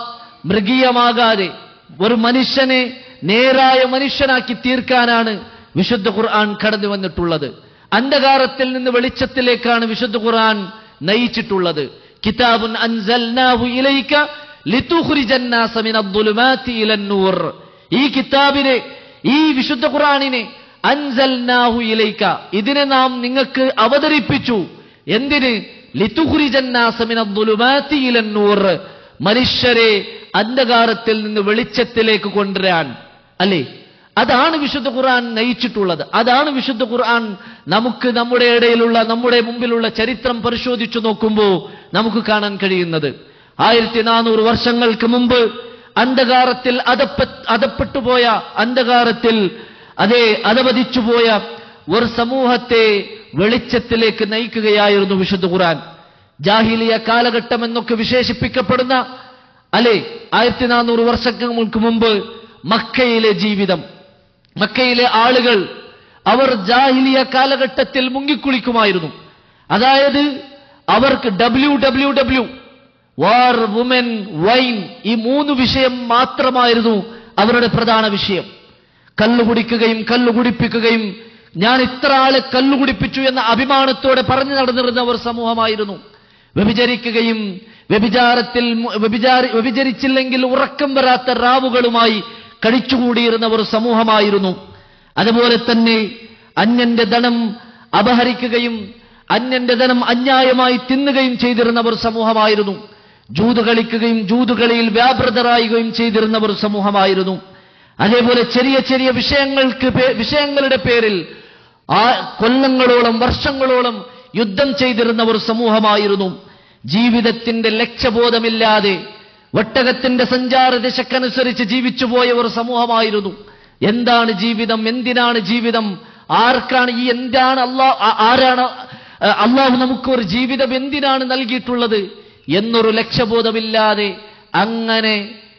മൃഗീയമാകാതെ ഒരു മനുഷ്യനെ നേരായ മനുഷ്യനാക്കി തീർക്കാനാണ് വിശുദ്ധ ഖുർആൻ കടന്നു വന്നിട്ടുള്ളത് അന്ധകാരത്തിൽ നിന്ന് വെളിച്ചത്തിലേക്കാണ് വിശുദ്ധ ഖുർആൻ നയിച്ചിട്ടുള്ളത് കിതാബുൻ അൻസൽനാഹു ഇലൈക ലിതുഖ്രിജൻ നാസ മിനദ്ദുലുമാതി ഇലന്നൂർ ഈ കിതാബിനെ ഈ വിശുദ്ധ ഖുർആനിനെ അൻസൽനാഹു ഇലൈക ഇതിനെ നാം നിങ്ങൾക്ക് അവതരിപ്പിച്ചു എന്തിന് ലിതുഖ്രിജൻ നാസ മിനദ്ദുലുമാതി ഇലന്നൂർ മനുഷ്യരെ അന്ധകാരത്തിൽ നിന്ന് വെളിച്ചത്തിലേക്ക് കൊണ്ടുവരാൻ അല്ലേ അതാണ് വിശുദ്ധ ഖുർആൻ നയിച്ചിട്ടുള്ളത് അതാണ് വിശുദ്ധ ഖുർആൻ നമുക്ക് നമ്മുടെ ഇടയിലുള്ള നമ്മുടെ മുമ്പിലുള്ള ചരിത്രം പരിശോധിച്ചു നോക്കുമ്പോൾ നമുക്ക് കാണാൻ കഴിയുന്നത് ആയിരത്തി നാനൂറ് വർഷങ്ങൾക്ക് മുമ്പ് അന്ധകാരത്തിൽ അതപ്പ അതപ്പെട്ടുപോയ അന്ധകാരത്തിൽ അതേ അധപതിച്ചുപോയ ഒരു സമൂഹത്തെ വെളിച്ചത്തിലേക്ക് നയിക്കുകയായിരുന്നു വിശുദ്ധ ഖുർആൻ ജാഹിലിയ കാലഘട്ടം എന്നൊക്കെ വിശേഷിപ്പിക്കപ്പെടുന്ന അല്ലെ ആയിരത്തി നാനൂറ് വർഷങ്ങൾക്ക് മുമ്പ് മക്കയിലെ ജീവിതം മക്കയിലെ ആളുകൾ അവർ ജാഹിലിയ കാലഘട്ടത്തിൽ മുങ്ങിക്കുളിക്കുമായിരുന്നു അതായത് അവർക്ക് W W W war woman wine ഈ മൂന്ന് വിഷയം മാത്രമായിരുന്നു അവരുടെ പ്രധാന വിഷയം കല്ല് കുടിക്കുകയും കല്ല് കുടിപ്പിക്കുകയും ഞാൻ ഇത്ര ആളെ കല്ല് കുടിപ്പിച്ചു എന്ന അഭിമാനത്തോടെ പറഞ്ഞു നടന്നിരുന്ന ഒരു സമൂഹമായിരുന്നു വ്യഭിചരിക്കുകയും വ്യഭിചാരത്തിൽ മു- വ്യഭിചാരി വ്യഭിചരിച്ചില്ലെങ്കിൽ ഉറക്കം വരാത്ത റാവുകളുമായി കഴിച്ചുകൂടിയിരുന്ന ഒരു സമൂഹമായിരുന്നു അതുപോലെ തന്നെ അന്യന്റെ ധനം അപഹരിക്കുകയും അന്യന്റെ ധനം അന്യായമായി തിന്നുകയും ചെയ്തിരുന്ന ഒരു സമൂഹമായിരുന്നു ജൂത് കളിക്കുകയും ജൂത് കളിയിൽ വ്യാപൃതരായുകയും ചെയ്തിരുന്ന ഒരു സമൂഹമായിരുന്നു അതേപോലെ ചെറിയ ചെറിയ വിഷയങ്ങൾക്ക് പേ- വിഷയങ്ങളുടെ പേരിൽ ആ കൊല്ലങ്ങളോളം വർഷങ്ങളോളം യുദ്ധം ചെയ്തിരുന്ന ഒരു സമൂഹമായിരുന്നു ജീവിതത്തിന്റെ ലക്ഷ്യബോധമില്ലാതെ ഒട്ടകത്തിന്റെ സഞ്ചാര ദിശക്കനുസരിച്ച് ജീവിച്ചുപോയ ഒരു സമൂഹമായിരുന്നു എന്താണ് ജീവിതം എന്തിനാണ് ജീവിതം ആർക്കാണ് ഈ എന്താണ് അള്ളാഹ് ആരാണ് ആ, അള്ളാഹു നമുക്ക് ഒരു ജീവിതം എന്തിനാണ് നൽകിയിട്ടുള്ളത് എന്നൊരു ലക്ഷ്യബോധമില്ലാതെ അങ്ങനെ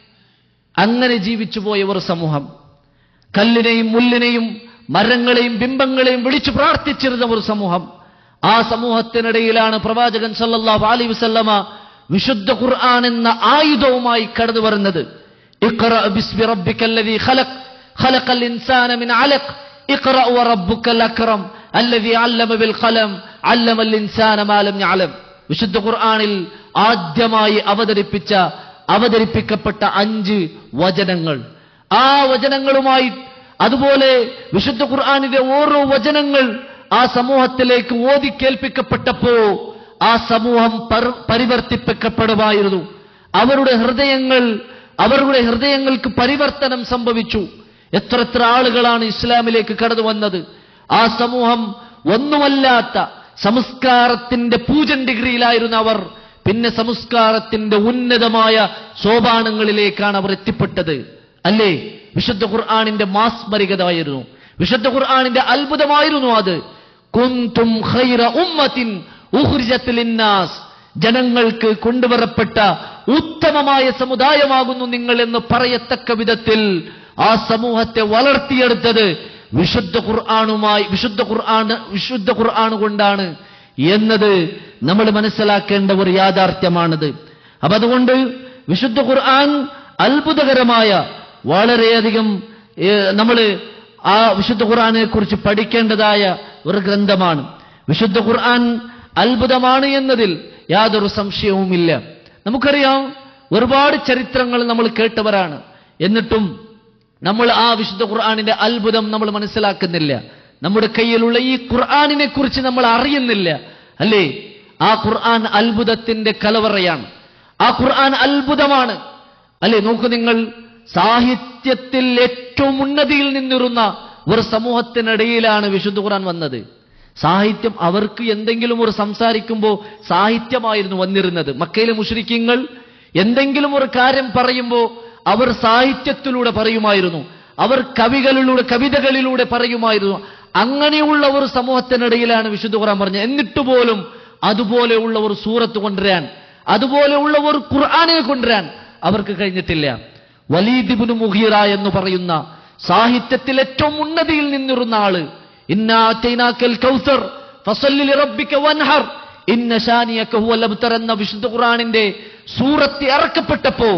അങ്ങനെ ജീവിച്ചു പോയ ഒരു സമൂഹം കല്ലിനെയും മുല്ലിനെയും മരങ്ങളെയും ബിംബങ്ങളെയും വിളിച്ചു പ്രാർത്ഥിച്ചിരുന്ന ഒരു സമൂഹം ആ സമൂഹത്തിനിടയിലാണ് പ്രവാചകൻ സല്ലല്ലാഹു അലൈഹി വസല്ലമ വിശുദ്ധ ഖുർആൻ എന്ന ആയുധവുമായി കടന്നു വരുന്നത് ഇഖ്റ ബിസ്മി റബ്ബിക്കല്ലദീ ഖലഖ് ഖലഖൽ ഇൻസാന മിൻ അലഖ് ഇഖ്റ വറബ്ബുക്കൽ അക്രം അല്ലദീ അല്ലമ ബിൽ ഖലം അല്ലമൽ ഇൻസാന മാ ലം യഅലം വിശുദ്ധ ഖുർആനിൽ ആദ്യമായി അവതരിപ്പിച്ച അവതരിപ്പിക്കപ്പെട്ട അഞ്ച് വചനങ്ങൾ ആ വചനങ്ങളുമായി അതുപോലെ വിശുദ്ധ ഖുർആാനിലെ ഓരോ വചനങ്ങൾ ആ സമൂഹത്തിലേക്ക് ഓതി കേൾപ്പിക്കപ്പെട്ടപ്പോ ആ സമൂഹം പർ- പരിവർത്തിപ്പിക്കപ്പെടുമായിരുന്നു അവരുടെ ഹൃദയങ്ങൾ അവരുടെ ഹൃദയങ്ങൾക്ക് പരിവർത്തനം സംഭവിച്ചു എത്ര എത്ര ആളുകളാണ് ഇസ്ലാമിലേക്ക് കടന്നു വന്നത് ആ സമൂഹം ഒന്നുമല്ലാത്ത സംസ്കാരത്തിന്റെ പൂജൻ ഡിഗ്രിയിലായിരുന്നു അവർ പിന്നെ സംസ്കാരത്തിന്റെ ഉന്നതമായ സോപാനങ്ങളിലേക്കാണ് അവർ എത്തിപ്പെട്ടത് അല്ലേ വിശുദ്ധ ഖുർആാനിന്റെ മാസ്മരികതയായിരുന്നു വിശുദ്ധ ഖുർആാനിന്റെ അത്ഭുതമായിരുന്നു അത് കുന്തും ഖൈറ ഉമ്മത്തിൻ ഉഖ്രിജത്ത് ലിന്നാസ് ജനങ്ങൾക്ക് കൊണ്ടുവരപ്പെട്ട ഉത്തമമായ സമുദായമാകുന്നു നിങ്ങൾ എന്ന് പറയത്തക്ക വിധത്തിൽ ആ സമൂഹത്തെ വളർത്തിയെടുത്തത് വിശുദ്ധ ഖുർആാനുമായി വിശുദ്ധ ഖുർആൻ വിശുദ്ധ ഖുർആൻ കൊണ്ടാണ് എന്നത് നമ്മൾ മനസ്സിലാക്കേണ്ട ഒരു യാഥാർത്ഥ്യമാണിത് അപ്പൊ അതുകൊണ്ട് വിശുദ്ധ ഖുർആൻ അത്ഭുതകരമായ വളരെയധികം നമ്മൾ ആ വിശുദ്ധ ഖുർആനെ കുറിച്ച് പഠിക്കേണ്ടതായ ഒരു ഗ്രന്ഥമാണ് വിശുദ്ധ ഖുർആൻ അത്ഭുതമാണ് എന്നതിൽ യാതൊരു സംശയവുമില്ല നമുക്കറിയാം ഒരുപാട് ചരിത്രങ്ങൾ നമ്മൾ കേട്ടവരാണ് എന്നിട്ടും നമ്മൾ ആ വിശുദ്ധ ഖുർആാനിന്റെ അത്ഭുതം നമ്മൾ മനസ്സിലാക്കുന്നില്ല നമ്മുടെ കയ്യിലുള്ള ഈ ഖുർആാനിനെ കുറിച്ച് നമ്മൾ അറിയുന്നില്ല അല്ലേ ആ ഖുർആൻ അത്ഭുതത്തിന്റെ കലവറയാണ് ആ ഖുർആൻ അത്ഭുതമാണ് അല്ലേ നോക്കൂ നിങ്ങൾ സാഹിത്യത്തിൽ ഏറ്റവും ഉന്നതിയിൽ നിന്നിരുന്ന ഒരു സമൂഹത്തിനിടയിലാണ് വിശുദ്ധ ഖുർആൻ വന്നത് സാഹിത്യം അവർക്ക് എന്തെങ്കിലും ഒരു സംസാരിക്കുമ്പോൾ സാഹിത്യമായിരുന്നു വന്നിരുന്നത് മക്കയിലെ മുഷരിക്കങ്ങൾ എന്തെങ്കിലും ഒരു കാര്യം പറയുമ്പോൾ അവർ സാഹിത്യത്തിലൂടെ പറയുമായിരുന്നു അവർ കവികളിലൂടെ കവിതകളിലൂടെ പറയുമായിരുന്നു അങ്ങനെയുള്ള ഒരു സമൂഹത്തിനിടയിലാണ് വിശുദ്ധ ഖുർആൻ പറഞ്ഞത് എന്നിട്ട് പോലും അതുപോലെയുള്ള ഒരു സൂറത്ത് കൊണ്ടുവരാൻ അതുപോലെയുള്ള ഒരു ഖുർആനെ കൊണ്ടുവരാൻ അവർക്ക് കഴിഞ്ഞിട്ടില്ല വലീദിബുന് മുഹീറ എന്ന് പറയുന്ന സാഹിത്യത്തിൽ ഏറ്റവും ഉന്നതിയിൽ നിന്നിരുന്ന ആള് ഇന്നാറ്റൈനാക്കൽ കൗസർ ഫസല്ലി ലിറബ്ബിക വൻഹർ ഇന്ന ഷാനിയക ഹുവൽ അബ്തർ എന്ന വിശുദ്ധ ഖുർആനിന്റെ സൂറത്ത് ഇറക്കപ്പെട്ടപ്പോ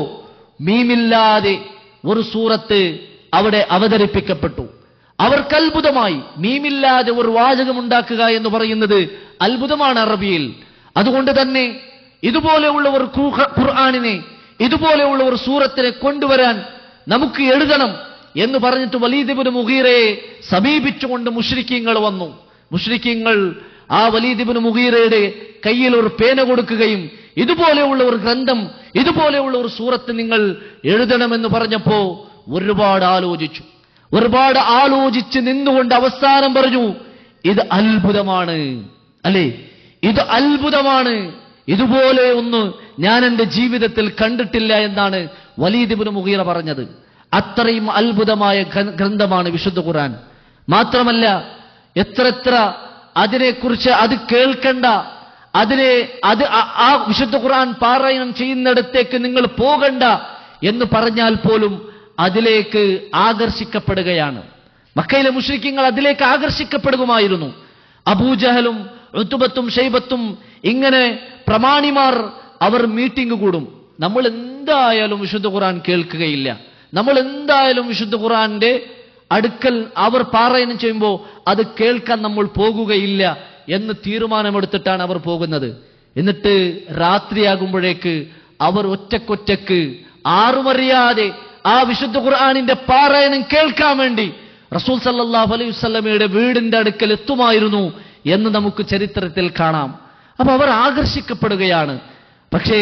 മീമില്ലാതെ ഒരു സൂറത്ത് അവിടെ അവതരിപ്പിക്കപ്പെട്ടു അവർക്ക് അത്ഭുതമായി മീമില്ലാതെ ഒരു വാചകം ഉണ്ടാക്കുക എന്ന് പറയുന്നത് അത്ഭുതമാണ് അറബിയിൽ അതുകൊണ്ട് തന്നെ ഇതുപോലെയുള്ള ഒരു ഖു- ഖുർആനിനെ ഇതുപോലെയുള്ള ഒരു സൂറത്തിനെ കൊണ്ടുവരാൻ നമുക്ക് എഴുതണം എന്ന് പറഞ്ഞിട്ട് വലീദിബിന് മുഹീറയെ സമീപിച്ചുകൊണ്ട് മുഷ്രിക്കീങ്ങൾ വന്നു മുഷ്രിക്കീങ്ങൾ ആ വലീദിബിന് മുഹീറയുടെ കയ്യിൽ ഒരു പേന കൊടുക്കുകയും ഇതുപോലെയുള്ള ഒരു ഗ്രന്ഥം ഇതുപോലെയുള്ള ഒരു സൂറത്ത് നിങ്ങൾ എഴുതണമെന്ന് പറഞ്ഞപ്പോ ഒരുപാട് ആലോചിച്ചു ഒരുപാട് ആലോചിച്ച് നിന്നുകൊണ്ട് അവസാനം പറഞ്ഞു ഇത് അത്ഭുതമാണ് അല്ലേ ഇത് അത്ഭുതമാണ് ഇതുപോലെ ഒന്ന് ഞാൻ എൻ്റെ ജീവിതത്തിൽ കണ്ടിട്ടില്ല എന്നാണ് വലീദിബിന് മുഗീറ പറഞ്ഞത് അത്രയും അത്ഭുതമായ ഗ്രന്ഥ- ഗ്രന്ഥമാണ് വിശുദ്ധ ഖുർആൻ മാത്രമല്ല എത്ര എത്ര അതിനെക്കുറിച്ച് അത് കേൾക്കണ്ട അതിനെ അത് ആ- ആ വിശുദ്ധ ഖുർആൻ പാരായണം ചെയ്യുന്നിടത്തേക്ക് നിങ്ങൾ പോകണ്ട എന്ന് പറഞ്ഞാൽ പോലും അതിലേക്ക് ആകർഷിക്കപ്പെടുകയാണ് മക്കയിലെ മുഷ്രിക്കങ്ങൾ അതിലേക്ക് ആകർഷിക്കപ്പെടുകമായിരുന്നു അബൂജഹലും ഋതുബത്തും ഷൈബത്തും ഇങ്ങനെ പ്രമാണിമാർ അവർ മീറ്റിംഗ് കൂടും നമ്മൾ എന്തായാലും വിശുദ്ധ ഖുർആൻ കേൾക്കുകയില്ല നമ്മൾ എന്തായാലും വിശുദ്ധ ഖുർആന്റെ അടുക്കൽ അവർ പാരായണം ചെയ്യുമ്പോൾ അത് കേൾക്കാൻ നമ്മൾ പോകുകയില്ല എന്ന് തീരുമാനമെടുത്തിട്ടാണ് അവർ പോകുന്നത് എന്നിട്ട് രാത്രിയാകുമ്പോഴേക്ക് അവർ ഒറ്റക്കൊറ്റക്ക് ആറുമറിയാതെ ആ വിശുദ്ധ ഖുർആാനിന്റെ പാരായണം കേൾക്കാൻ വേണ്ടി റസൂൽ സല്ലല്ലാഹു അലൈഹി വസല്ലമയുടെ വീടിന്റെ അടുക്കൽ എത്തുമായിരുന്നു എന്ന് നമുക്ക് ചരിത്രത്തിൽ കാണാം അപ്പൊ അവർ ആകർഷിക്കപ്പെടുകയാണ് പക്ഷേ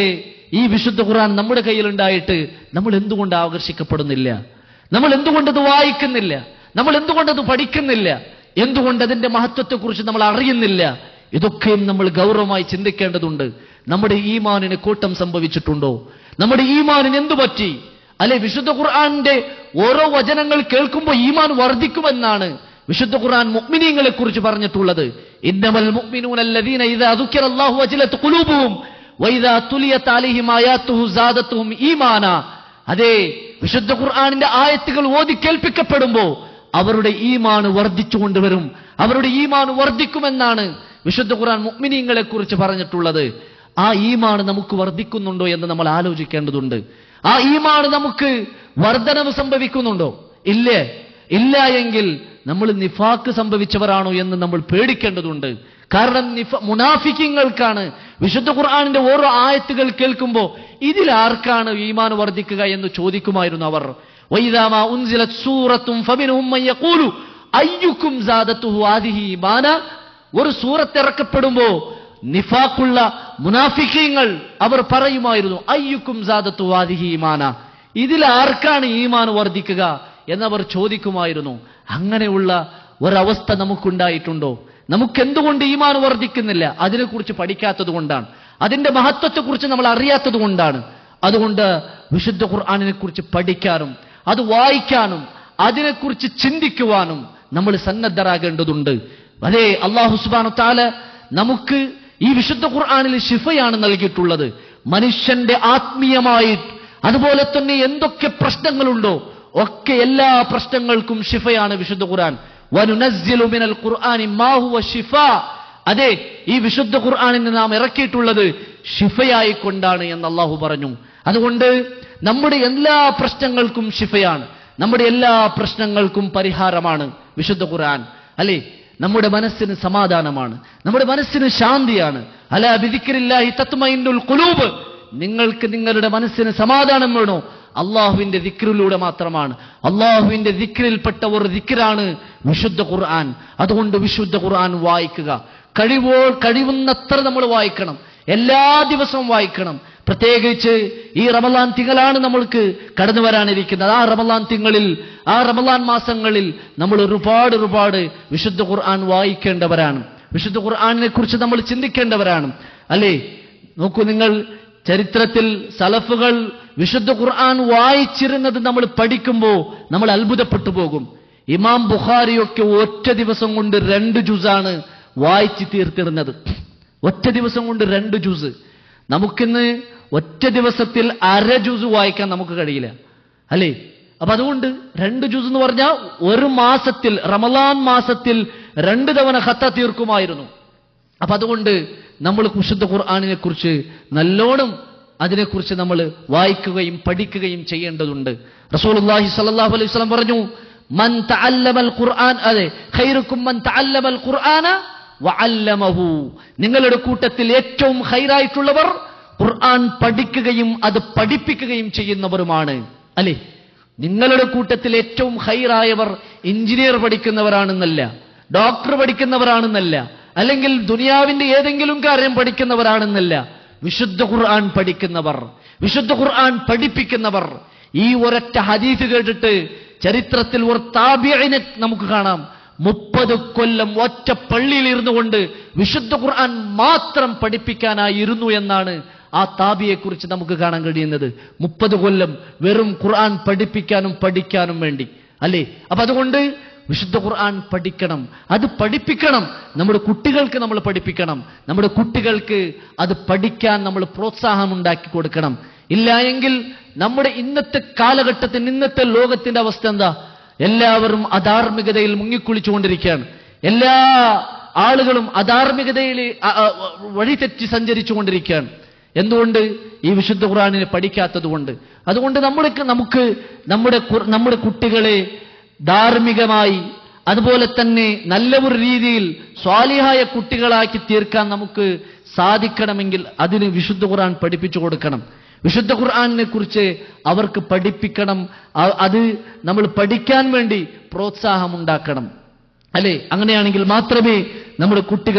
ഈ വിശുദ്ധ ഖുർആൻ നമ്മുടെ കയ്യിലുണ്ടായിട്ട് നമ്മൾ എന്തുകൊണ്ട് ആകർഷിക്കപ്പെടുന്നില്ല നമ്മൾ എന്തുകൊണ്ട് അത് വായിക്കുന്നില്ല നമ്മൾ എന്തുകൊണ്ട് അത് പഠിക്കുന്നില്ല എന്തുകൊണ്ട് അതിന്റെ മഹത്വത്തെക്കുറിച്ച് നമ്മൾ അറിയുന്നില്ല ഇതൊക്കെയും നമ്മൾ ഗൗരവമായി ചിന്തിക്കേണ്ടതുണ്ട് നമ്മുടെ ഈമാനിന് കൂട്ടം സംഭവിച്ചിട്ടുണ്ടോ നമ്മുടെ ഈമാനിന് എന്തു പറ്റി അല്ലെ വിശുദ്ധ ഖുർആന്റെ ഓരോ വചനങ്ങൾ കേൾക്കുമ്പോൾ ഈമാൻ വർദ്ധിക്കുമെന്നാണ് വിശുദ്ധ ഖുർആൻ മുഅ്മിനീങ്ങളെ കുറിച്ച് പറഞ്ഞിട്ടുള്ളത് ഇന്നമൽ മുഅ്മിനൂന അല്ലദീന ഇദാ ദുക്കിറല്ലാഹു വജിലത് ഖുലൂബുഹും വഇദാ തുലിയത് അലൈഹിം ആയാത്തുഹു സാദത്തുഹും ഈമാന അതെ വിശുദ്ധ ഖുർആനിന്റെ ആയത്തുകൾ ഓതി കേൾപ്പിക്കപ്പെടുമ്പോ അവരുടെ ഈമാൻ വർദ്ധിച്ചു കൊണ്ടുവരും അവരുടെ ഈമാൻ വർദ്ധിക്കുമെന്നാണ് വിശുദ്ധ ഖുർആൻ മുഅ്മിനീങ്ങളെ കുറിച്ച് പറഞ്ഞിട്ടുള്ളത് ആ ഈമാൻ നമുക്ക് വർദ്ധിക്കുന്നുണ്ടോ എന്ന് നമ്മൾ ആലോചിക്കേണ്ടതുണ്ട് ആ ഈമാൻ നമുക്ക് വർധനവ് സംഭവിക്കുന്നുണ്ടോ ഇല്ലേ ഇല്ല എങ്കിൽ നമ്മൾ നിഫാക്ക് സംഭവിച്ചവരാണോ എന്ന് നമ്മൾ പേടിക്കേണ്ടതുണ്ട് കാരണം നിഫ മുനാഫിക്കിങ്ങൾക്കാണ് വിശുദ്ധ ഖുർആാനിന്റെ ഓരോ ആയത്തുകൾ കേൾക്കുമ്പോൾ ഇതിൽ ആർക്കാണ് ഈമാൻ വർദ്ധിക്കുക എന്ന് ചോദിക്കുമായിരുന്നു അവർ വൈദാമ ഉൻസിലത് സൂറത്തും ഫമിനുഹും മൻ യഖൂലു അയ്യുക്കും സാദത്തുഹു ആദിഹി ഈമാന ഒരു സൂറത്ത് ഇറക്കപ്പെടുമ്പോ നിഫാക്കുള്ള മുനാഫിക്കീങ്ങൾ അവർ പറയുമായിരുന്നു അയ്യുക്കും സാദത്തു ആദിഹി ഈമാന ഇതിൽ ആർക്കാണ് ഈമാൻ വർദ്ധിക്കുക എന്നവർ ചോദിക്കുമായിരുന്നു അങ്ങനെയുള്ള ഒരവസ്ഥ നമുക്കുണ്ടായിട്ടുണ്ടോ നമുക്ക് എന്തുകൊണ്ട് ഈമാൻ വർദ്ധിക്കുന്നില്ല അതിനെക്കുറിച്ച് പഠിക്കാത്തത് കൊണ്ടാണ് അതിന്റെ മഹത്വത്തെക്കുറിച്ച് നമ്മൾ അറിയാത്തത് കൊണ്ടാണ് അതുകൊണ്ട് വിശുദ്ധ ഖുർആാനിനെ കുറിച്ച് പഠിക്കാനും അത് വായിക്കാനും അതിനെക്കുറിച്ച് ചിന്തിക്കുവാനും നമ്മൾ സന്നദ്ധരാകേണ്ടതുണ്ട് അതെ അള്ളാഹു സുബാനു താല നമുക്ക് ഈ വിശുദ്ധ ഖുർആാനിൽ ശിഫയാണ് നൽകിയിട്ടുള്ളത് മനുഷ്യന്റെ ആത്മീയമായി അതുപോലെ തന്നെ എന്തൊക്കെ പ്രശ്നങ്ങളുണ്ടോ ഒക്കെ എല്ലാ പ്രശ്നങ്ങൾക്കും ശിഫയാണ് വിശുദ്ധ ഖുർആൻ വനുനസ്സിലു മിനൽ ഖുർആനി മാ ഹുവ ശിഫാ അതെ ഈ വിശുദ്ധ ഖുർആാനിന് നാം ഇറക്കിയിട്ടുള്ളത് ഷിഫയായി കൊണ്ടാണ് എന്ന് അള്ളാഹു പറഞ്ഞു അതുകൊണ്ട് നമ്മുടെ എല്ലാ പ്രശ്നങ്ങൾക്കും ഷിഫയാണ് നമ്മുടെ എല്ലാ പ്രശ്നങ്ങൾക്കും പരിഹാരമാണ് വിശുദ്ധ ഖുർആൻ അല്ലേ നമ്മുടെ മനസ്സിന് സമാധാനമാണ് നമ്മുടെ മനസ്സിന് ശാന്തിയാണ് അല ബിദിക്രില്ലാഹി തത്മഇന്നുൽ ഖുലൂബ് നിങ്ങൾക്ക് നിങ്ങളുടെ മനസ്സിന് സമാധാനം വേണോ അള്ളാഹുവിന്റെ ദിക്റിലൂടെ മാത്രമാണ് അള്ളാഹുവിന്റെ ദിക്റിൽപ്പെട്ട ഒരു ദിക്റാണ് വിശുദ്ധ ഖുർആൻ അതുകൊണ്ട് വിശുദ്ധ ഖുർആൻ വായിക്കുക കഴിവോ കഴിവുന്നത്ര നമ്മൾ വായിക്കണം എല്ലാ ദിവസവും വായിക്കണം പ്രത്യേകിച്ച് ഈ റമലാൻ തിങ്കളാണ് നമ്മൾക്ക് കടന്നു വരാനിരിക്കുന്നത് ആ റമലാൻ തിങ്കളിൽ ആ റമലാൻ മാസങ്ങളിൽ നമ്മൾ ഒരുപാട് ഒരുപാട് വിശുദ്ധ ഖുർആൻ വായിക്കേണ്ടവരാണ് വിശുദ്ധ ഖുർആാനിനെ കുറിച്ച് നമ്മൾ ചിന്തിക്കേണ്ടവരാണ് അല്ലേ നോക്കൂ നിങ്ങൾ ചരിത്രത്തിൽ സലഫുകൾ വിശുദ്ധ ഖുർആൻ വായിച്ചിരുന്നത് നമ്മൾ പഠിക്കുമ്പോൾ നമ്മൾ അത്ഭുതപ്പെട്ടു പോകും ഇമാം ബുഖാരിയൊക്കെ ഒറ്റ ദിവസം കൊണ്ട് രണ്ട് ജുസാണ് വായിച്ചു തീർത്തിരുന്നത് ഒറ്റ ദിവസം കൊണ്ട് രണ്ട് ജുസ് നമുക്കിന്ന് ഒറ്റ ദിവസത്തിൽ അര ജുസ് വായിക്കാൻ നമുക്ക് കഴിയില്ല അല്ലേ അപ്പൊ അതുകൊണ്ട് രണ്ട് ജുസ് എന്ന് പറഞ്ഞാൽ ഒരു മാസത്തിൽ റമലാൻ മാസത്തിൽ രണ്ട് തവണ ഹത്ത തീർക്കുമായിരുന്നു അപ്പൊ അതുകൊണ്ട് നമ്മൾ വിശുദ്ധ ഖുർആാനിനെ കുറിച്ച് നല്ലോണം അതിനെക്കുറിച്ച് നമ്മൾ വായിക്കുകയും പഠിക്കുകയും ചെയ്യേണ്ടതുണ്ട് റസൂലുള്ളാഹി സ്വല്ലല്ലാഹു അലൈഹി വസല്ലം പറഞ്ഞു മൻ തഅല്ലമൽ ഖുർആൻ അതെ ഖൈറുക്കും മൻ തഅല്ലമൽ ഖുർആന വഅല്ലമഹു നിങ്ങളുടെ കൂട്ടത്തിൽ ഏറ്റവും ഖൈറായിട്ടുള്ളവർ ഖുർആൻ പഠിക്കുകയും അത് പഠിപ്പിക്കുകയും ചെയ്യുന്നവരുമാണ് അല്ലേ നിങ്ങളുടെ കൂട്ടത്തിൽ ഏറ്റവും ഹൈറായവർ എഞ്ചിനീയർ പഠിക്കുന്നവരാണെന്നല്ല ഡോക്ടർ പഠിക്കുന്നവരാണെന്നല്ല അല്ലെങ്കിൽ ദുനിയാവിന്റെ ഏതെങ്കിലും കാര്യം പഠിക്കുന്നവരാണെന്നല്ല വിശുദ്ധ ഖുർആൻ പഠിക്കുന്നവർ വിശുദ്ധ ഖുർആൻ പഠിപ്പിക്കുന്നവർ ഈ ഒരൊറ്റ ഹദീസ് കേട്ടിട്ട് ചരിത്രത്തിൽ ഒരു താബിയനെ നമുക്ക് കാണാം മുപ്പത് കൊല്ലം ഒറ്റ പള്ളിയിൽ ഇരുന്നു കൊണ്ട് വിശുദ്ധ ഖുർആൻ മാത്രം പഠിപ്പിക്കാനായി ഇരുന്നു എന്നാണ് ആ താബിയെ കുറിച്ച് നമുക്ക് കാണാൻ കഴിയുന്നത് മുപ്പത് കൊല്ലം വെറും ഖുർആൻ പഠിപ്പിക്കാനും പഠിക്കാനും വേണ്ടി അല്ലേ അപ്പൊ അതുകൊണ്ട് വിശുദ്ധ ഖുർആൻ പഠിക്കണം അത് പഠിപ്പിക്കണം നമ്മുടെ കുട്ടികൾക്ക് നമ്മൾ പഠിപ്പിക്കണം നമ്മുടെ കുട്ടികൾക്ക് അത് പഠിക്കാൻ നമ്മൾ പ്രോത്സാഹം ഉണ്ടാക്കി കൊടുക്കണം ഇല്ല എങ്കിൽ നമ്മുടെ ഇന്നത്തെ കാലഘട്ടത്തിൽ ഇന്നത്തെ ലോകത്തിന്റെ അവസ്ഥ എന്താ എല്ലാവരും അധാർമികതയിൽ മുങ്ങിക്കുളിച്ചുകൊണ്ടിരിക്കുകയാണ് എല്ലാ ആളുകളും അധാർമികതയിൽ അ- അ- വഴിതെറ്റി സഞ്ചരിച്ചുകൊണ്ടിരിക്കുകയാണ് എന്തുകൊണ്ട് ഈ വിശുദ്ധ ഖുർആാനിനെ പഠിക്കാത്തത് കൊണ്ട് അതുകൊണ്ട് നമ്മൾക്ക് നമുക്ക് നമ്മുടെ ഖുർ- നമ്മുടെ കുട്ടികളെ ധാർമ്മികമായി അതുപോലെ തന്നെ നല്ല ഒരു രീതിയിൽ സ്വാലിഹായ കുട്ടികളാക്കി തീർക്കാൻ നമുക്ക് സാധിക്കണമെങ്കിൽ അതിന് വിശുദ്ധ ഖുർആൻ പഠിപ്പിച്ചു കൊടുക്കണം വിശുദ്ധ ഖുർആാനിനെ കുറിച്ച് അവർക്ക് പഠിപ്പിക്കണം അ- അത് നമ്മൾ പഠിക്കാൻ വേണ്ടി പ്രോത്സാഹമുണ്ടാക്കണം അല്ലെ അങ്ങനെയാണെങ്കിൽ മാത്രമേ നമ്മുടെ കുട്ടികളെ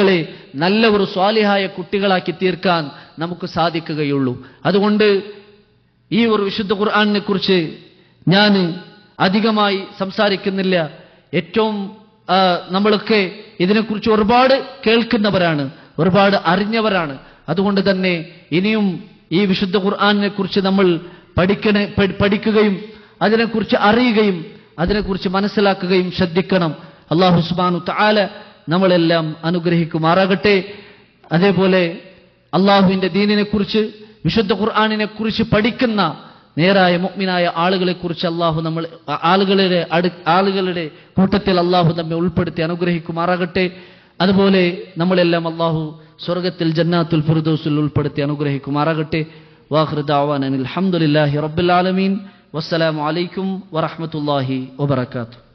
നല്ല ഒരു സ്വാലിഹായ കുട്ടികളാക്കി തീർക്കാൻ നമുക്ക് സാധിക്കുകയുള്ളൂ അതുകൊണ്ട് ഈ ഒരു വിശുദ്ധ ഖുർആാനിനെ കുറിച്ച് ഞാൻ അധികമായി സംസാരിക്കുന്നില്ല ഏറ്റവും ആ, നമ്മളൊക്കെ ഇതിനെക്കുറിച്ച് ഒരുപാട് കേൾക്കുന്നവരാണ് ഒരുപാട് അറിഞ്ഞവരാണ് അതുകൊണ്ട് തന്നെ ഇനിയും ഈ വിശുദ്ധ ഖുർആാനിനെ കുറിച്ച് നമ്മൾ പഠിക്കണ പഠി- പഠിക്കുകയും അതിനെക്കുറിച്ച് അറിയുകയും അതിനെക്കുറിച്ച് മനസ്സിലാക്കുകയും ശ്രദ്ധിക്കണം അള്ളാഹു സുബാനു താല നമ്മളെല്ലാം അനുഗ്രഹിക്കുമാറാകട്ടെ അതേപോലെ അള്ളാഹുവിന്റെ ദീനിനെ കുറിച്ച് വിശുദ്ധ ഖുർആാനിനെ കുറിച്ച് പഠിക്കുന്ന നേരായ മുഗ്മിനായ ആളുകളെ കുറിച്ച് അള്ളാഹു നമ്മൾ ആ- ആളുകളുടെ അടു ആളുകളുടെ കൂട്ടത്തിൽ അള്ളാഹു നമ്മെ ഉൾപ്പെടുത്തി അനുഗ്രഹിക്കുമാറാകട്ടെ അതുപോലെ നമ്മളെല്ലാം അള്ളാഹു സ്വർഗത്തിൽ ജന്നാത്തുൽ ഫിർദൗസിൽ ഉൾപ്പെടുത്തി അനുഗ്രഹിക്കുമാറാകട്ടെ വാഹൃദാവാൻ അലഹമുല്ലാഹി റബ്ബുൽ ആലമീൻ വസ്സലാമു അലൈക്കും വറഹ്മത്തുള്ളാഹി വബറകാതുഹു